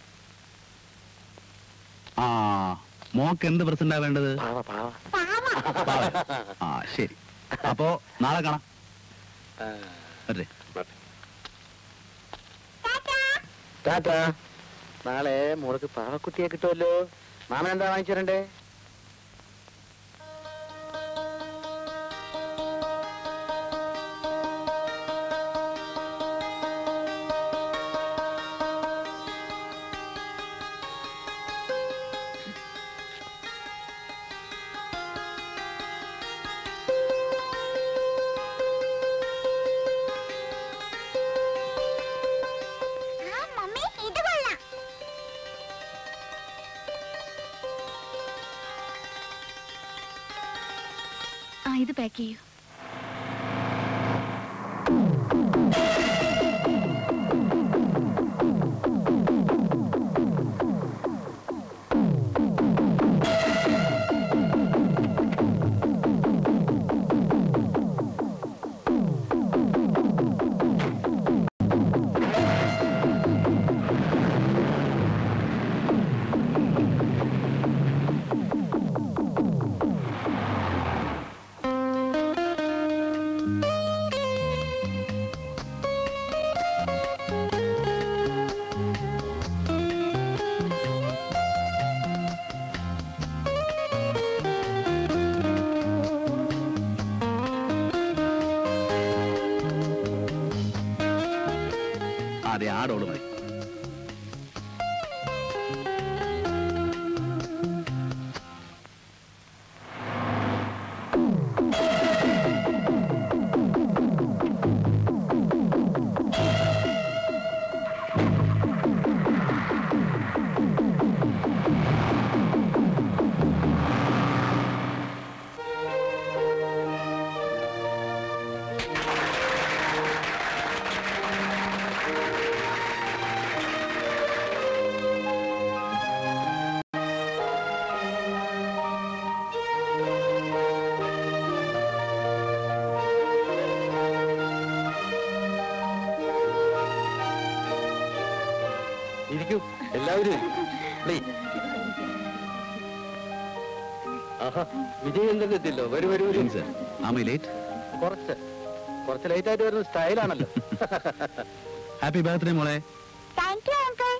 ആ മോക്ക് എന്ത് പ്രസന്റാ വേണ്ടത് പാവ. ആ ശരി അപ്പോ നാളെ കാണാം വരട്ടെ ടാറ്റാ നാളെ മോൾക്ക് പാവക്കുട്ടിയെ കിട്ടുമല്ലോ മാമൻ എന്താ വാങ്ങിച്ചു തരണ്ടേ ആ മമ്മി ഇത് കൊള്ളാം ആ ഇത് പാക്ക് ചെയ്യൂ അതെ ആടോള് മതി ഇരിക്കൂ എല്ലാവരും ഇരിക്കൂ. Please. ആഹാ വിജയചന്ദ്രൻ എത്തില്ലോ വരൂ വരൂ വരൂ സർ ആമൈ ലേറ്റ് കുറച്ച് കുറച്ച് ലേറ്റ് ആയിട്ട് വരുന്ന സ്റ്റൈലാണല്ലോ ഹാപ്പി ബർത്ത്ഡേ മോളെ താങ്ക് യു അങ്കിൾ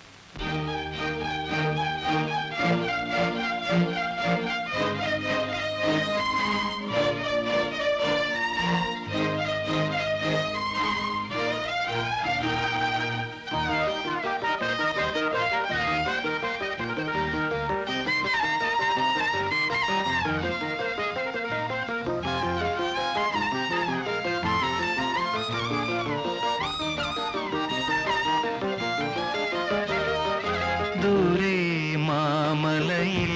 ദൂരെ മാമലയിൽ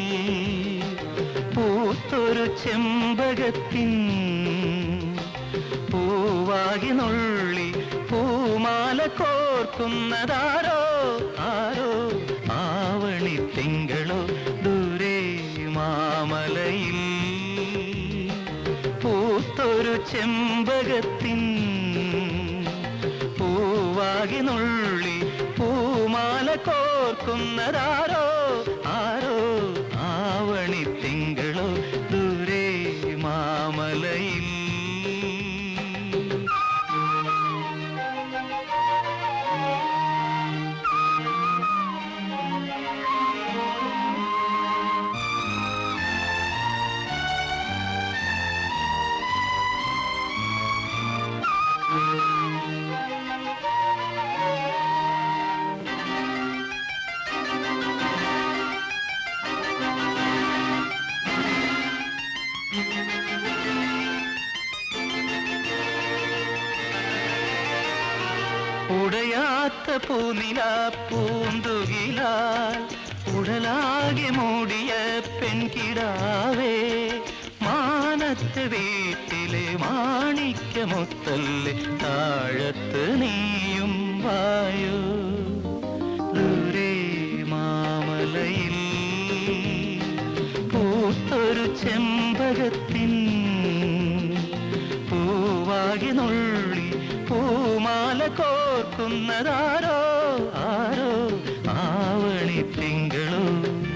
പൂത്തൊരു ചെമ്പകത്തിൻ പൂവാകി നുള്ളി പൂമാല കോർക്കുന്നതാരോ ആരോ ആവണി തിങ്കളോ ദൂരെ മാമലയിൽ പൂത്തൊരു ചെമ്പകത്തിൻ പൂവാകി നുള്ളി പൂമാല കോർക്കുന്നതാരോ ആരോ ആവണി തിങ്കളോ ദൂരെ മാമലയിൽ ഉടയാത്ത പൂനില പൂന്തുകിലാൽ ഉടലാകെ മൂടിയ പെൺകിടാവേ മാനത്തെ വീട്ടിലെ മാണിക്യമുത്തല്ലേ താഴത്ത് നീയും വായോ ദൂരെ മാമലയിൽ പൂത്തൊരു ചെമ്പകത്തിൻ പൂവാകി നുള്ളി പൂമാല കോർക്കുന്നതാരോ ആരോ ആവണി തിങ്കളോ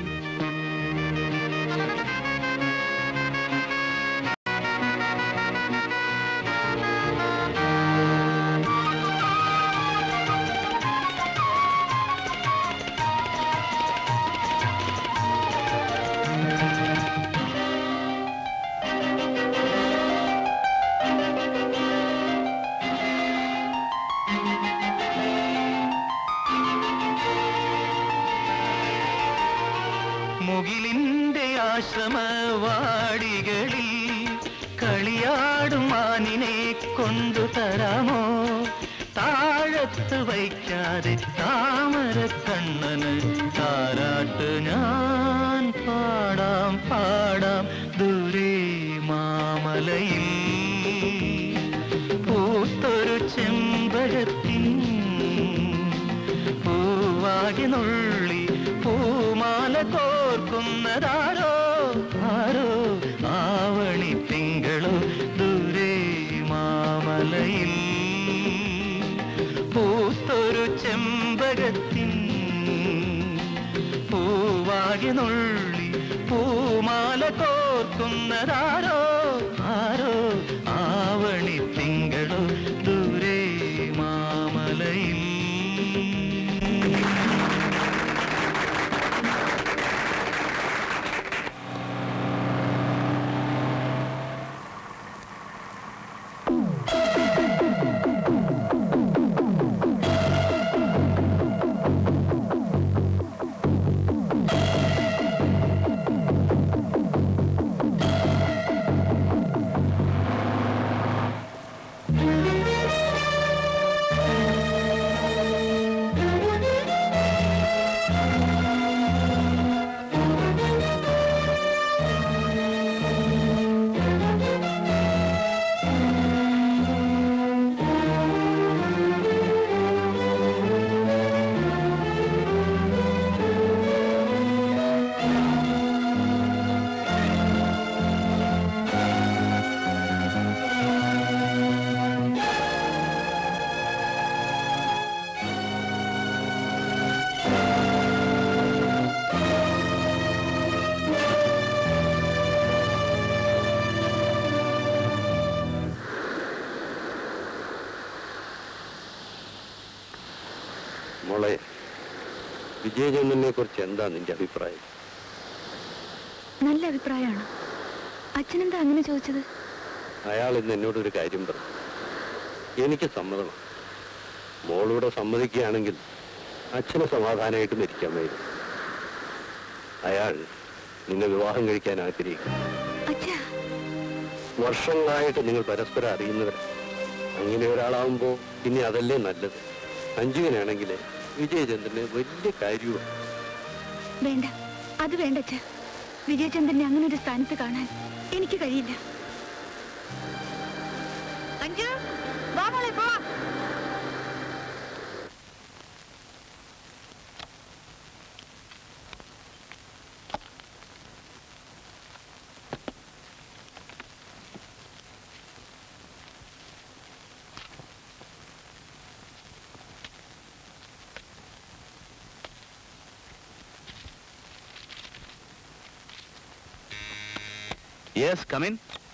മുകിലിന്റെ ആശ്രമവാടികളിൽ കളിയാടും മാനിനെ കൊണ്ടു തരാമോ താഴത്ത് വയ്ക്കാതെ താമര കണ്ണന് താരാട്ട് ഞാൻ പാടാം പാടാം ദൂരെ മാമലയിൽ പൂത്തൊരു ചെമ്പകത്തിൻ പൂവാകി നുള്ളി പൂമാല കോർക്കുന്നതാരോ ആരോ ആവണി തിങ്കളോ ദൂരെ മാമലയിൽ പൂത്തൊരു ചെമ്പകത്തിൻ പൂവാകി നുള്ളി പൂമാല കോർക്കുന്നതാരോ ആരോ ആവണി തിങ്കളോ ദൂരെ മാമലയിൽ മോളെ വിജയചന്ദ്രനെ കുറിച്ച് എന്താ നിന്റെ അഭിപ്രായം നല്ല അഭിപ്രായമാണ് അച്ഛനെന്താ അങ്ങനെ ചോദിച്ചത് അയാൾ ഇന്ന് എന്നോടൊരു കാര്യം പറഞ്ഞു എനിക്ക് സമ്മതമാണ് മോളൂടെ സമ്മതിക്കുകയാണെങ്കിൽ അച്ഛന് സമാധാനമായിട്ട് മരിക്കാമായിരുന്നു അയാൾ നിന്നെ വിവാഹം കഴിക്കാൻ ആഗ്രഹിക്കുന്നു അച്ഛാ വർഷങ്ങളായിട്ട് നിങ്ങൾ പരസ്പരം അറിയുന്നവരാണ് അങ്ങനെ ഒരാളാവുമ്പോ പിന്നെ അതല്ലേ നല്ലത് അഞ്ജുവിനാണെങ്കിൽ വിജയചന്ദ്രന് വലിയ കാര്യമാണ് വേണ്ട അത് വേണ്ട അച്ഛാ വിജയചന്ദ്രനെ അങ്ങനെ ഒരു സ്ഥാനത്ത് കാണാൻ എനിക്ക് കഴിയില്ല അഞ്ചു വാ മോളെ പോ യെസ് കമിൻ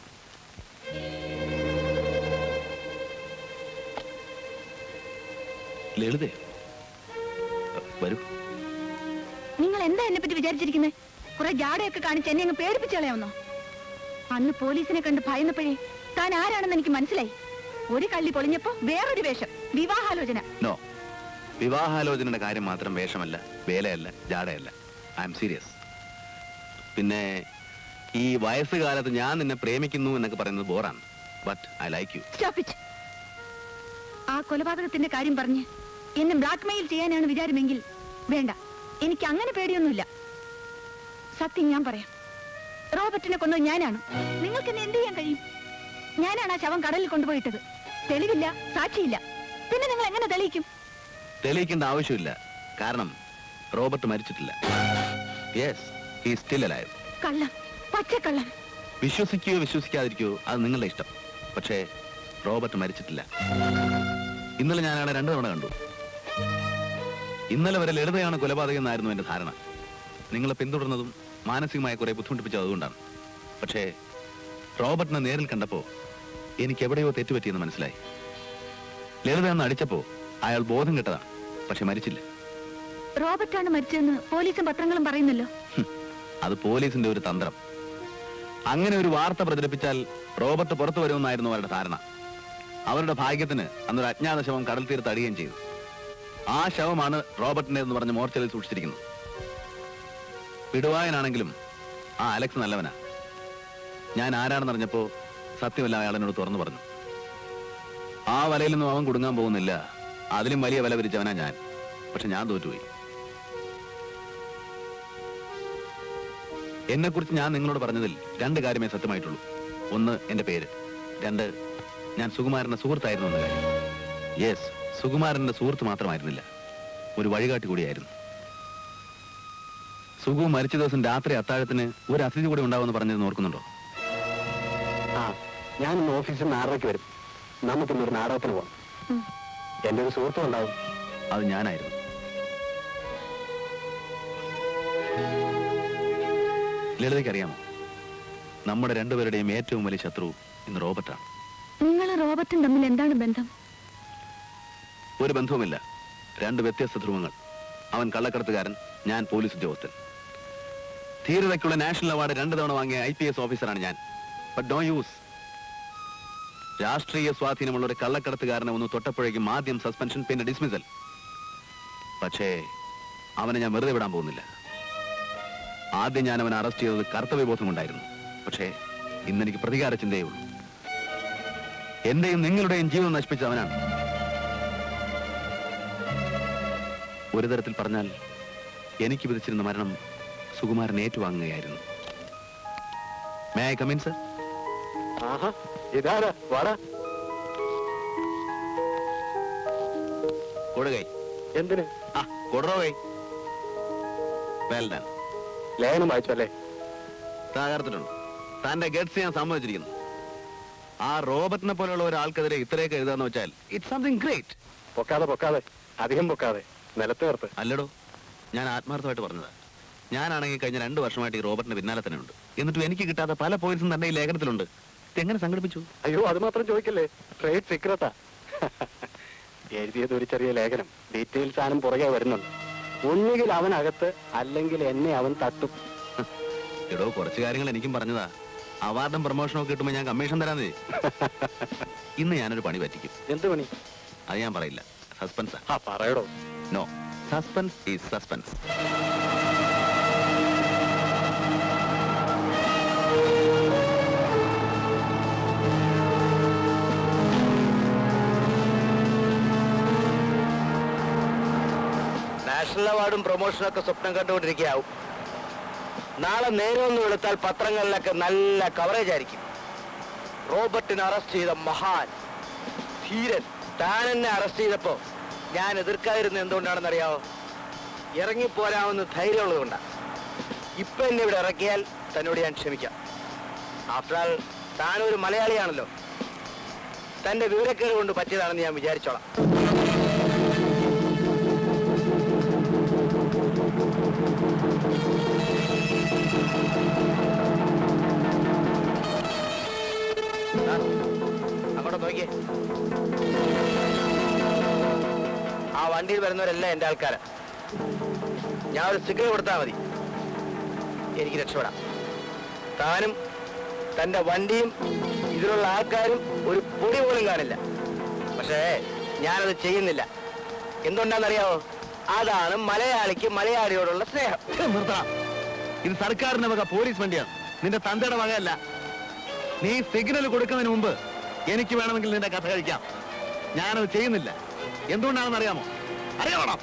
ലളിതേ വരൂ നിങ്ങൾ എന്താ എന്നെ പറ്റി വിചാരിച്ചിരിക്കുന്നത് കുറെ ജാടയൊക്കെ കാണിച്ച് എന്നെ അങ്ങ് പേടിപ്പിച്ചു കളയാവുന്നോ അന്ന് പോലീസിനെ കണ്ട് ഭയന്നപ്പോഴേ താൻ ആരാണെന്ന് എനിക്ക് മനസ്സിലായി ഒരു കള്ളി പൊളിഞ്ഞപ്പോ വേറൊരു വേഷം വിവാഹാലോചന നോ വിവാഹാലോചനയുടെ കാര്യം മാത്രം വേഷമല്ല വേലയല്ല ജാടയല്ല ഐ എം സീരിയസ് പിന്നെ ഈ വയസ്സുകാലത്ത് ഞാൻ നിന്നെ പ്രേമിക്കുന്നു എന്നൊക്കെ പറയുന്നത് ബോറാണ് but I like you Stop it. ആ കൊലപാതകത്തിന്റെ കാര്യം പറഞ്ഞ് എന്നെ ബ്ലാക്ക്മെയിൽ ചെയ്യാനാണ് വിചാരമെങ്കിൽ വേണ്ട എനിക്ക് അങ്ങനെ പേടിയൊന്നുമില്ല സത്യം ഞാൻ പറയാം റോബർട്ടിനെ കൊന്നത് ഞാനാണ് നിങ്ങൾക്ക് എന്നെ എന്ത് ചെയ്യാൻ കഴിയും ഞാനാണ് ആ ശവം കടലിൽ കൊണ്ടുപോയിട്ടത് തെളിവില്ല സാക്ഷിയില്ല പിന്നെ നിങ്ങൾ എങ്ങനെ തെളിയിക്കും തെളിയിക്കേണ്ട ആവശ്യമില്ല കാരണം റോബർട്ട് മരിച്ചിട്ടില്ല യെസ് ഹി സ്റ്റിൽ അലൈവ് കള്ളം പച്ചക്കള്ളം വിശ്വസിക്കുകയോ വിശ്വസിക്കാതിരിക്കുകയോ അത് നിങ്ങളുടെ ഇഷ്ടം പക്ഷേ റോബർട്ട് മരിച്ചിട്ടില്ല ഇന്നലെ ഞാൻ അയാളെ രണ്ടു തവണ കണ്ടു ഇന്നലെ വരെ ലളിതയാണ് കൊലപാതകം എന്നായിരുന്നു എന്റെ ധാരണ നിങ്ങളെ പിന്തുടർന്നതും മാനസികമായ കുറെ ബുദ്ധിമുട്ടിപ്പിച്ചത് അതുകൊണ്ടാണ് പക്ഷേ റോബർട്ടിനെ നേരിൽ കണ്ടപ്പോ എനിക്ക് എവിടെയോ തെറ്റുപറ്റിയെന്ന് മനസ്സിലായി ലളിത എന്ന് അടിച്ചപ്പോ അയാൾ ബോധം കെട്ടതാണ് പക്ഷെ മരിച്ചില്ല റോബർട്ടാണ് മരിച്ചതെന്ന് പോലീസും പത്രങ്ങളും പറയുന്നല്ലോ അത് പോലീസിന്റെ ഒരു തന്ത്രം അങ്ങനെ ഒരു വാർത്ത പ്രചരിപ്പിച്ചാൽ റോബർട്ട് പുറത്തു വരുമെന്നായിരുന്നു അവരുടെ ധാരണ അവരുടെ ഭാഗ്യത്തിന് അന്നൊരു അജ്ഞാത ശവം കടൽ തീർത്ത് അടിയുകയും ചെയ്തു ആ ശവമാണ് റോബർട്ടിന്റെ എന്ന് പറഞ്ഞ് മോർച്ചറിൽ സൂക്ഷിച്ചിരിക്കുന്നത് വിടുവായനാണെങ്കിലും ആ അലക്സ് നല്ലവനാ ഞാൻ ആരാണെന്നറിഞ്ഞപ്പോ സത്യമല്ല അയാൾ എന്നോട് തുറന്നു പറഞ്ഞു ആ വലയിലൊന്നും അവൻ കുടുങ്ങാൻ പോകുന്നില്ല അതിലും വലിയ വില വിരിച്ചവനാ ഞാൻ പക്ഷെ ഞാൻ തോറ്റുപോയി എന്നെ കുറിച്ച് ഞാൻ നിങ്ങളോട് പറഞ്ഞതിൽ രണ്ട് കാര്യമേ സത്യമായിട്ടുള്ളൂ ഒന്ന് എന്റെ പേര് രണ്ട് ഞാൻ സുകുമാരന്റെ സുഹൃത്തായിരുന്നു എന്ന കാര്യം യെസ് സുകുമാരന്റെ സുഹൃത്ത് മാത്രമായിരുന്നില്ല ഒരു വഴികാട്ടി കൂടിയായിരുന്നു സുഗു മരിച്ച ദിവസം രാത്രി അത്താഴത്തിന് ഒരു അതിഥി കൂടി ഉണ്ടാവുമെന്ന് പറഞ്ഞത് ഓർക്കുന്നുണ്ടോ ആ ഞാൻ ഇന്ന് ഓഫീസിൽ നിന്ന് ആറരയ്ക്ക് വരും നമുക്കിന്നൊരു നാടകത്തിന് പോവാം ഉം. എന്റെ ഒരു സുഹൃത്തും ഉണ്ടാവും അത് ഞാനായിരുന്നു ലളിതയ്ക്ക് അറിയാമോ നമ്മുടെ രണ്ടുപേരുടെയും ഏറ്റവും വലിയ ശത്രു ഇന്ന് റോബർട്ടാണ് നിങ്ങൾ റോബർട്ടും തമ്മിൽ എന്താണ് ബന്ധം ഒരു ബന്ധവുമില്ല രണ്ട് വ്യത്യസ്ത ധ്രുവങ്ങൾ അവൻ കള്ളക്കടത്തുകാരൻ ഞാൻ പോലീസ് ഉദ്യോഗസ്ഥൻ ധീരതയ്ക്കുള്ള നാഷണൽ അവാർഡ് രണ്ട് തവണ വാങ്ങിയ ഐ പി എസ് ഓഫീസറാണ് ഞാൻ ബട്ട് ഡോ യൂസ് രാഷ്ട്രീയ സ്വാധീനമുള്ള ഒരു കള്ളക്കടത്തുകാരനെ ഒന്ന് തൊട്ടപ്പോഴേക്കും ആദ്യം സസ്പെൻഷൻ പിന്നെ ഡിസ്മിസൽ പക്ഷേ അവനെ ഞാൻ വെറുതെ വിടാൻ പോകുന്നില്ല ആദ്യം ഞാൻ അവനെ അറസ്റ്റ് ചെയ്തത് കർത്തവ്യബോധം കൊണ്ടായിരുന്നു പക്ഷേ ഇന്നെനിക്ക് പ്രതികാര ചിന്തയേ ഉള്ളൂ എന്റെയും നിങ്ങളുടെയും ജീവൻ നശിപ്പിച്ച അവനാണ് ഒരു തരത്തിൽ പറഞ്ഞാൽ എനിക്ക് വിധിച്ചിരുന്ന മരണം സുകുമാരൻ ഏറ്റുവാങ്ങുകയായിരുന്നു മേ ഐ കമീൻ സർ ആഹാ ഇതാരാ വാടാ കൊടുകൈ എന്തിന് ആ കൊടുറോ കൈ വെൽ ഡൺ ലേഖനം വായിച്ചു അല്ലേ തകർത്തിട്ടുണ്ട് തന്റെ ഗഡ്സ് ഞാൻ സമ്മതിച്ചിരിക്കുന്നു ആ റോബർട്ടിനെ പോലെയുള്ള ഒരാൾക്കെതിരെ ഇത്രയൊക്കെ എഴുതാന്ന് വെച്ചാൽ ഇറ്റ്സ് സംതിങ് ഗ്രേറ്റ് പൊക്കാതെ പൊക്കാതെ അധികം പൊക്കാതെ നിലത്ത് നിർത്ത് അല്ലടോ ഞാൻ ആത്മാർത്ഥമായിട്ട് പറഞ്ഞതാ ഞാനാണെങ്കിൽ കഴിഞ്ഞ രണ്ട് വർഷമായിട്ട് ഈ റോബർട്ടിന്റെ പിന്നാലെ തന്നെ ഉണ്ട് എന്നിട്ടും എനിക്ക് കിട്ടാത്ത പല പോയിന്റ്സും തന്റെ ഈ ലേഖനത്തിലുണ്ട് ഇതെങ്ങനെ സംഘടിപ്പിച്ചു അയ്യോ അത് മാത്രം ചോദിക്കല്ലേ ട്രേഡ് സീക്രട്ടാ എഴുതിയത് ഒരു ചെറിയ ലേഖനം ഡീറ്റെയിൽസ് ആനും പുറകെ വരുന്നുണ്ട് ഒന്നുകിൽ അവനകത്ത് അല്ലെങ്കിൽ എന്നെ അവൻ തട്ടും എടോ കുറച്ച് കാര്യങ്ങൾ എനിക്കും പറഞ്ഞതാ അവാർഡും പ്രൊമോഷനും ഒക്കെ കിട്ടുമ്പോൾ ഞാൻ കമ്മീഷൻ തരാന്നേ ഇന്ന് ഞാനൊരു പണി പറ്റിക്കും എന്ത് പണി അത് ഞാൻ പറയില്ല സസ്പെൻസാ ആ പറയടോ no suspense is suspense national അവാർഡും പ്രൊമോഷനും ഒക്കെ സ്വപ്നം കണ്ടുകൊണ്ടിരിക്കുകയാവും നാളെ നേരമൊന്ന് വെളുത്താൽ പത്രങ്ങളിലൊക്കെ നല്ല കവറേജ് ആയിരിക്കും റോബർട്ടിനെ അറസ്റ്റ് ചെയ്ത മഹാൻ ധീരൻ താൻ എന്നെ അറസ്റ്റ് ചെയ്തപ്പോ ഞാൻ എതിർക്കാതിരുന്നത് എന്തുകൊണ്ടാണെന്ന് അറിയാവോ ഇറങ്ങിപ്പോരാമെന്ന് ധൈര്യമുള്ളതുകൊണ്ടാണ് ഇപ്പൊ എന്നെ ഇവിടെ ഇറക്കിയാൽ തന്നോട് ഞാൻ ക്ഷമിക്കാം ആഫ്റ്റർ ആൾ താനൊരു മലയാളിയാണല്ലോ തന്റെ വിവരക്കേട് കൊണ്ട് പറ്റിയതാണെന്ന് ഞാൻ വിചാരിച്ചോളാം ദാ, അങ്ങോട്ട് നോക്കിയേ ആ വണ്ടിയിൽ വരുന്നവരെല്ലാം എന്റെ ആൾക്കാരാ ഞാൻ ഒരു സിഗ്നൽ കൊടുത്താൽ മതി എനിക്ക് രക്ഷപ്പെടാം താനും തന്റെ വണ്ടിയും ഇതിലുള്ള ആൾക്കാരും ഒരു പൊടി പോലും കാണില്ല പക്ഷേ ഞാനത് ചെയ്യുന്നില്ല എന്തുകൊണ്ടാണെന്നറിയാവോ അതാണ് മലയാളിക്ക് മലയാളിയോടുള്ള സ്നേഹം നിർത്തണം ഇത് സർക്കാരിന്റെ വക പോലീസ് വണ്ടിയാണ് നിന്റെ തന്തയുടെ വകയല്ല നീ സിഗ്നൽ കൊടുക്കുന്നതിന് മുമ്പ് എനിക്ക് വേണമെങ്കിൽ നിന്റെ കഥ കഴിക്കാം ഞാനത് ചെയ്യുന്നില്ല എന്തുകൊണ്ടാണെന്ന് അറിയാമോ അറിയാമോ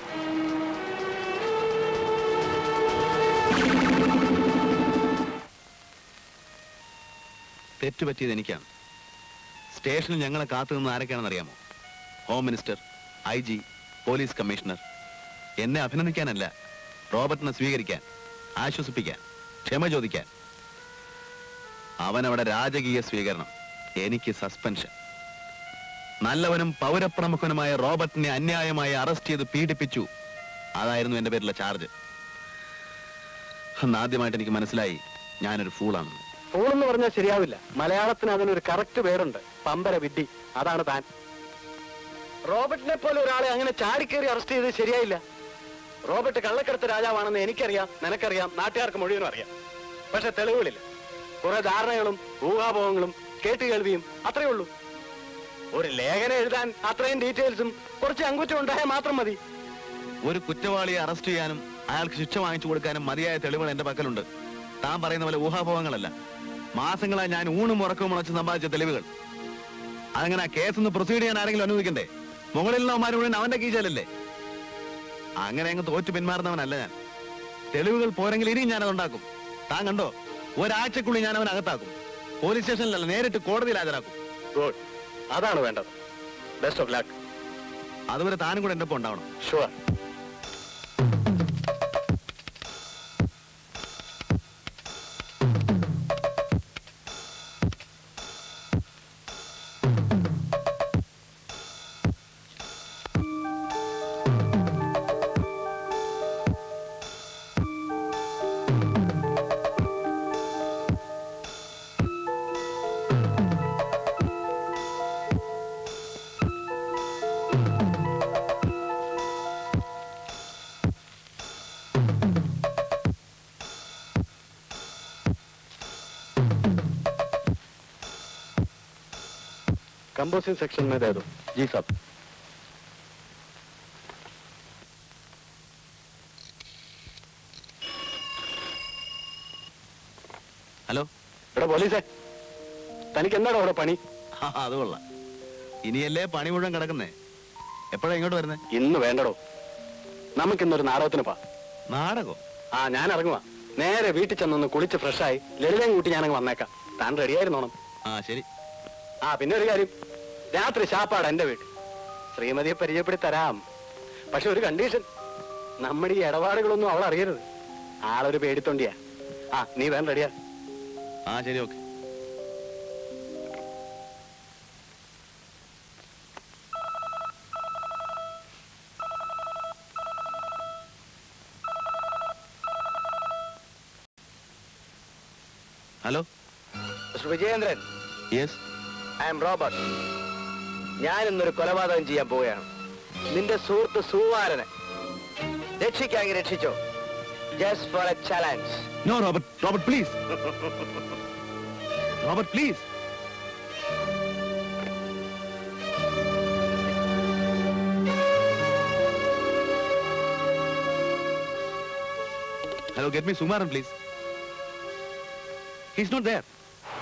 തെറ്റുപറ്റിയത് എനിക്കാണ് സ്റ്റേഷനിൽ ഞങ്ങളെ കാത്തു നിന്ന് ആരൊക്കെയാണെന്ന് അറിയാമോ home minister I G police commissioner എന്നെ അഭിനന്ദിക്കാനല്ല റോബർട്ടിനെ സ്വീകരിക്കാൻ ആശ്വസിപ്പിക്കാൻ ക്ഷമ ചോദിക്കാൻ അവനവിടെ രാജകീയ സ്വീകരണം എനിക്ക് സസ്പെൻഷൻ നല്ലവനും പൗരപ്രമുഖനുമായ റോബർട്ടിനെ അന്യായമായി അറസ്റ്റ് ചെയ്ത് പീഡിപ്പിച്ചു അതായിരുന്നു എന്റെ പേരിലെ ചാർജ് അന്ന് ആദ്യമായിട്ട് എനിക്ക് മനസ്സിലായി ഞാനൊരു ഫൂളാണെന്ന് ഫൂൾ എന്ന് പറഞ്ഞാൽ ശരിയാവില്ല മലയാളത്തിന് അതിനൊരു കറക്റ്റ് പേരുണ്ട് പമ്പര വിഡ്ഢി അതാണ് താൻ റോബർട്ടിനെ പോലെ ഒരാളെ അങ്ങനെ ചാടിക്കേറി അറസ്റ്റ് ചെയ്ത് ശരിയായില്ല റോബർട്ട് കള്ളക്കടത്ത് രാജാവാണെന്ന് എനിക്കറിയാം നിനക്കറിയാം നാട്ടുകാർക്ക് മുഴുവനും അറിയാം പക്ഷെ തെളിവുകളില്ല കുറെ ധാരണകളും ഊഹാഭോഗങ്ങളും കേട്ടുകേൾവിയും അത്രയേ ഉള്ളൂ ഒരു ലേഖനം എഴുതാൻ അത്രയും ഡീറ്റെയിൽസും കുറച്ച് അങ്കുറ്റം ഉണ്ടായാൽ മാത്രം മതി ഒരു കുറ്റവാളിയെ അറസ്റ്റ് ചെയ്യാനും അയാൾക്ക് ശിക്ഷ വാങ്ങിച്ചു കൊടുക്കാനും മതിയായ തെളിവുകൾ എന്റെ പക്കലുണ്ട് താൻ പറയുന്ന പോലെ ഊഹാഭോഗങ്ങളല്ല മാസങ്ങളായി ഞാൻ ഊണും ഉറക്കവും മുളച്ച് സമ്പാദിച്ച തെളിവുകൾ അതങ്ങനെ ആ കേസ് ഒന്ന് പ്രൊസീഡ് ചെയ്യാൻ ആരെങ്കിലും അനുവദിക്കണ്ടേ മുകളിൽ നിന്നവന്മാർ മുഴുവൻ അവന്റെ കീശയിലല്ലേ അങ്ങനെ അങ്ങ് തോറ്റു പിന്മാറുന്നവനല്ല ഞാൻ തെളിവുകൾ പോരെങ്കിൽ ഇനിയും ഞാനത് ഉണ്ടാക്കും താൻ കണ്ടോ ഒരാഴ്ചക്കുള്ളിൽ ഞാൻ അവൻ അകത്താക്കും പോലീസ് സ്റ്റേഷനിലല്ല നേരിട്ട് കോടതിയിൽ ഹാജരാക്കും ഗുഡ് അതാണ് വേണ്ടത് ബെസ്റ്റ് ഓഫ് ലക്ക് അതുവരെ താനും കൂടെ എന്റെ ഒപ്പം ഉണ്ടാവണം ഷുവർ कंपोजिंग सेक्शन में दे दो जी साहब ഹലോ ഇവിടെ പോലീസേ തനിക്ക് എന്താണ് അവിടെ പണി ആ, അത് കൊള്ളാം ഇനിയല്ലേ പണി മുഴുവൻ കിടക്കുന്നേ എപ്പോഴാ ഇങ്ങോട്ട് വരുന്നേ ഇന്ന് വേണ്ടടോ നമുക്കിന്നൊരു നാടകത്തിന് പോവാം നാടകോ ആ ഞാൻ ഇറങ്ങുവാ നേരെ വീട്ടിൽ ചെന്നൊന്ന് കുളിച്ച് ഫ്രഷായി ലളിതയും കൂട്ടി ഞാനങ്ങ് വന്നേക്കാം താൻ റെഡിയായിരുന്നോണം ആ ശരി ആ പിന്നെ ഒരു കാര്യം രാത്രി ശാപ്പാട് എന്റെ വീട്ടിൽ ശ്രീമതിയെ പരിചയപ്പെടുത്തി തരാം പക്ഷെ ഒരു കണ്ടീഷൻ നമ്മുടെ ഈ ഇടപാടുകളൊന്നും അവൾ അറിയരുത് ആളൊരു പേടിത്തൊണ്ടിയാ ആ നീ വേണ്ട റെഡിയാ ആ ശരി okay hello mister Vijayendran yes I am Robert ഞാൻ ഇന്നൊരു കൊലപാതകം ചെയ്യാൻ പോവുകയാണ് നിന്റെ സുഹൃത്ത് സുവാരനെ രക്ഷിക്കാമെങ്കിൽ രക്ഷിച്ചോ just for a challenge no Robert Robert please Robert please hello get me Sumaran please he's not there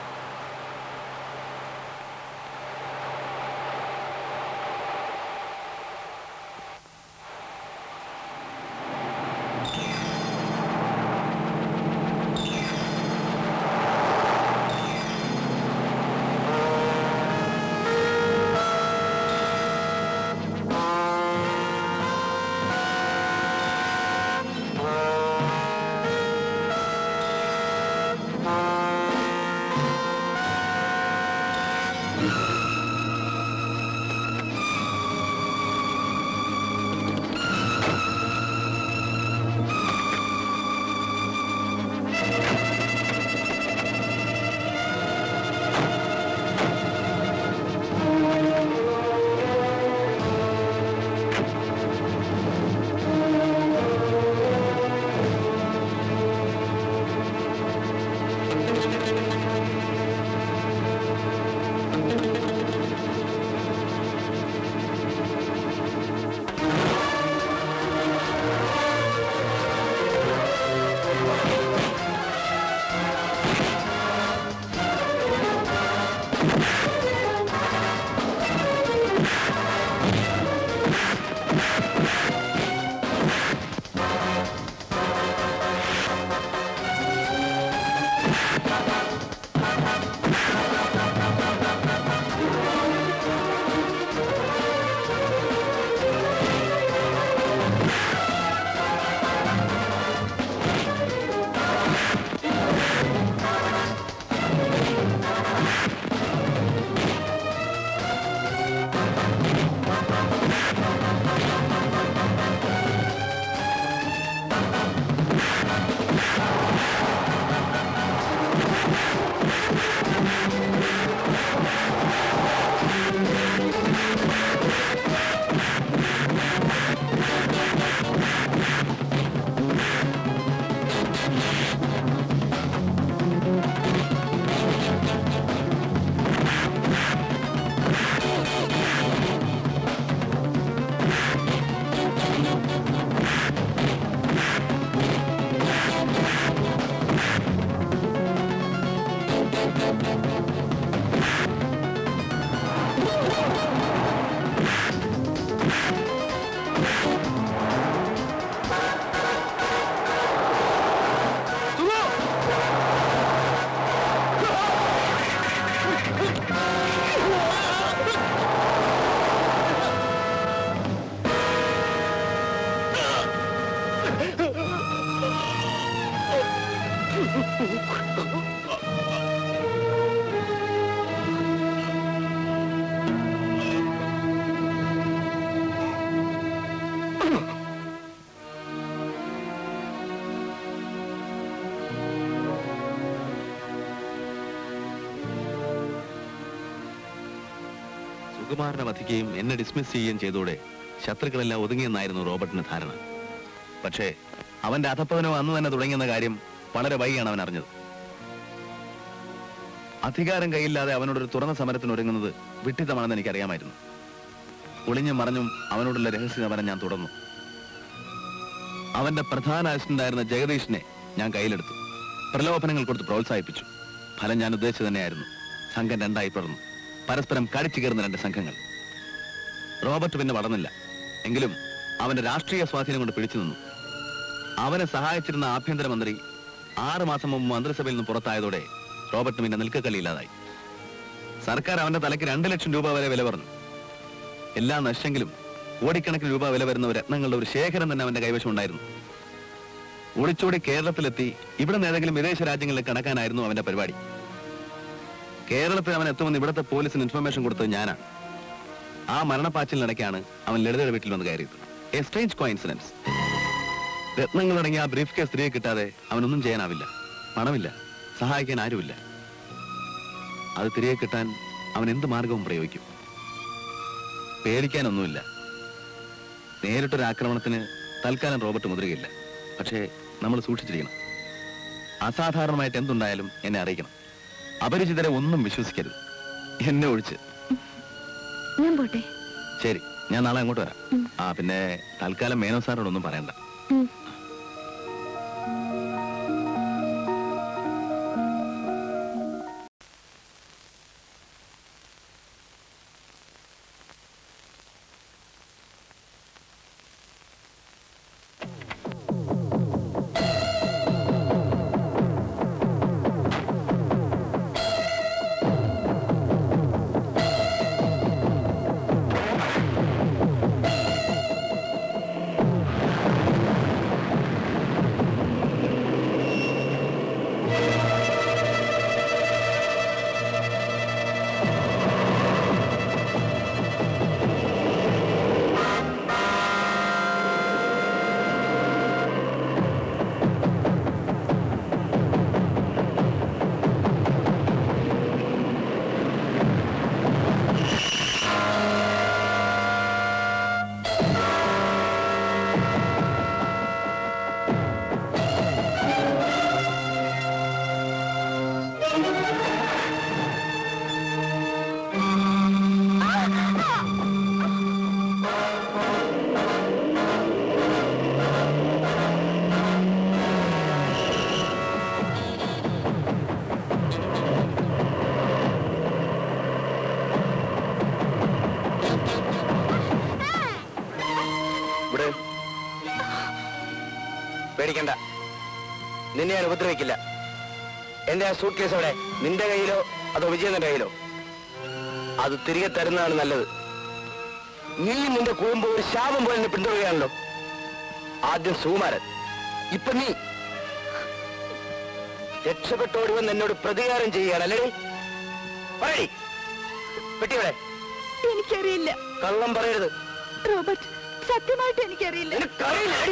സുകുമാരനെ വധിക്കുകയും എന്നെ ഡിസ്മിസ് ചെയ്യുകയും ചെയ്തോടെ ശത്രുക്കളെല്ലാം ഒതുങ്ങിയെന്നായിരുന്നു റോബർട്ടിന് ധാരണ പക്ഷേ അവന്റെ അധപ്പതനം അന്ന് തന്നെ തുടങ്ങിയെന്ന കാര്യം വളരെ വൈകിയാണ് അവൻ അറിഞ്ഞത് അധികാരം കയ്യില്ലാതെ അവനോടൊരു തുറന്ന സമരത്തിന് ഒരുങ്ങുന്നത് വിട്ടിത്തമാണെന്ന് എനിക്കറിയാമായിരുന്നു ഒളിഞ്ഞും മറഞ്ഞും അവനോടുള്ള രഹസ്യ സമരം ഞാൻ തുടർന്നു അവന്റെ പ്രധാന അസിസ്റ്റന്റായിരുന്ന ജഗദീഷിനെ ഞാൻ കയ്യിലെടുത്തു പ്രലോഭനങ്ങൾ കൊടുത്ത് പ്രോത്സാഹിപ്പിച്ചു ഫലം ഞാൻ ഉദ്ദേശിച്ചു തന്നെയായിരുന്നു സംഘം രണ്ടായി പിളർന്നു പരസ്പരം കടിച്ചു കയറുന്ന രണ്ട് സംഘങ്ങൾ റോബർട്ട് പിന്നെ വളർന്നില്ല എങ്കിലും അവന്റെ രാഷ്ട്രീയ സ്വാധീനം കൊണ്ട് പിടിച്ചു നിന്നു അവനെ സഹായിച്ചിരുന്ന ആഭ്യന്തരമന്ത്രി ആറ് മാസം മുമ്പ് മന്ത്രിസഭയിൽ നിന്ന് പുറത്തായതോടെ റോബർട്ട് പിന്നെ നിൽക്കക്കളിയില്ലാതായി സർക്കാർ അവന്റെ തലയ്ക്ക് രണ്ട് ലക്ഷം രൂപ വരെ വില പറഞ്ഞു എല്ലാം നശെങ്കിലും കോടിക്കണക്കിന് രൂപ വില വരുന്ന ഒരു രത്നങ്ങളുടെ ഒരു ശേഖരം തന്നെ അവന്റെ കൈവശം ഉണ്ടായിരുന്നു ഒളിച്ചോടി കേരളത്തിലെത്തി ഇവിടെ നിന്ന് ഏതെങ്കിലും വിദേശ രാജ്യങ്ങളിൽ കടക്കാനായിരുന്നു അവന്റെ പരിപാടി കേരളത്തിൽ അവൻ എത്തുമെന്ന് ഇവിടുത്തെ പോലീസിന് ഇൻഫർമേഷൻ കൊടുത്തത് ഞാനാണ് ആ മരണപ്പാച്ചിലിനിടയ്ക്കാണ് അവൻ ലളിതയുടെ വീട്ടിൽ വന്ന് കയറിയത് എ സ്ട്രേഞ്ച് കോയിൻസിഡൻസ് രത്നങ്ങളടങ്ങിയ ആ ബ്രീഫ് കേസ് തിരികെ കിട്ടാതെ അവനൊന്നും ചെയ്യാനാവില്ല പണമില്ല സഹായിക്കാൻ ആരുമില്ല അത് തിരികെ കിട്ടാൻ അവൻ എന്ത് മാർഗവും പ്രയോഗിക്കും പേടിക്കാനൊന്നുമില്ല നേരിട്ടൊരു ആക്രമണത്തിന് തൽക്കാലം റോബർട്ട് മുതിരുകയില്ല പക്ഷേ നമ്മൾ സൂക്ഷിച്ചിരിക്കണം അസാധാരണമായിട്ട് എന്തുണ്ടായാലും എന്നെ അറിയിക്കണം അപരിചിതരെ ഒന്നും വിശ്വസിക്കരുത് എന്നെ ഒഴിച്ച് ഞാൻ പോട്ടെ ശരി ഞാൻ നാളെ അങ്ങോട്ട് വരാം ഉം. ആ പിന്നെ തൽക്കാലം മേനോ സാറോടൊന്നും പറയണ്ട ഉം. ഇവിടെ പേടിക്കണ്ട നിന്നെ ഞാൻ ഉപദ്രവിക്കില്ല എന്റെ ആ സൂട്ട് കേസ് അവിടെ നിന്റെ കയ്യിലോ അതോ വിജയന്റെ കയ്യിലോ അത് തിരികെ തരുന്നതാണ് നല്ലത് നീ നിന്റെ കുടുംബം ഒരു ശാപം പോലെ എന്നെ പിന്തുടരുകയാണല്ലോ ആദ്യം സുകുമാരൻ ഇപ്പൊ നീ രക്ഷപ്പെട്ടോടി വന്ന് എന്നോട് പ്രതികാരം ചെയ്യുകയാണല്ലേ പറയടി പെട്ടിയുടെ എനിക്കറിയില്ല കള്ളം പറയരുത് റോബർട്ട് സത്യമായിട്ട് എനിക്കറിയില്ല നിനക്കറിയില്ലടി.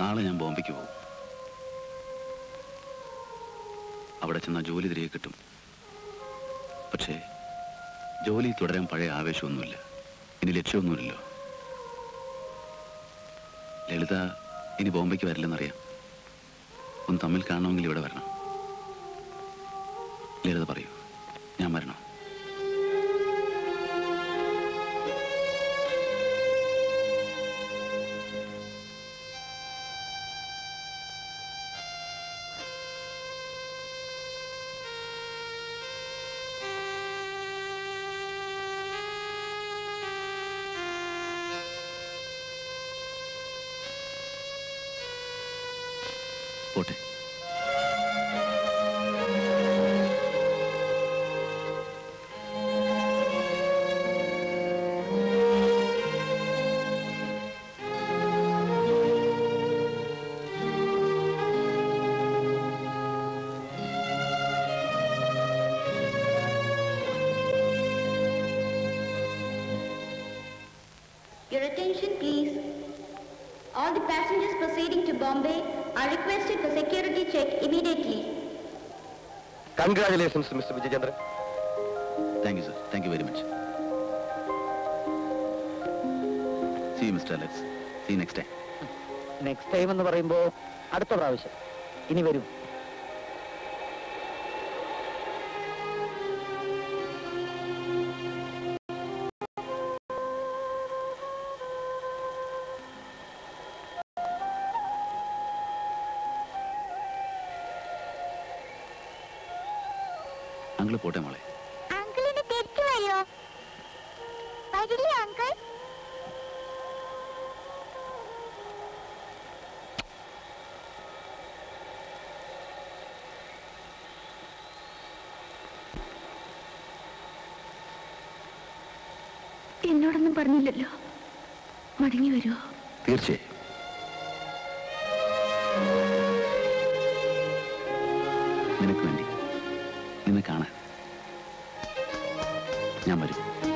നാളെ ഞാൻ ബോംബെക്ക് പോകും അവിടെ ചെന്നാൽ ജോലി തിരികെ കിട്ടും പക്ഷേ ജോലി തുടരാൻ പഴയ ആവേശമൊന്നുമില്ല ഇനി ലക്ഷ്യമൊന്നുമില്ലല്ലോ ലളിത ഇനി ബോംബെക്ക് വരില്ലെന്നറിയാം ഒന്ന് തമ്മിൽ കാണണമെങ്കിൽ ഇവിടെ വരണം ലളിത പറയൂ ഞാൻ വരണം പോട്ടെ Your attention, please. All the passengers proceeding to Bombay are requested for security check immediately. Congratulations mister Vijayachandran thank you sir thank you very much see mister Alex see next time next time എന്ന് പറയുമ്പോ അടുത്ത പ്രാവശ്യം ഇനി വരും uncle പോട്ടെ മോളെ അങ്കിളിന് തിരിച്ചു വരുമോ വരില്ലേ അങ്കിൾ എന്നോടൊന്നും പറഞ്ഞില്ലല്ലോ മടങ്ങി വരുമോ തീർച്ചയായും നിനക്ക് വേണ്ടി നിന്നെ കാണാൻ ഞാൻ വരും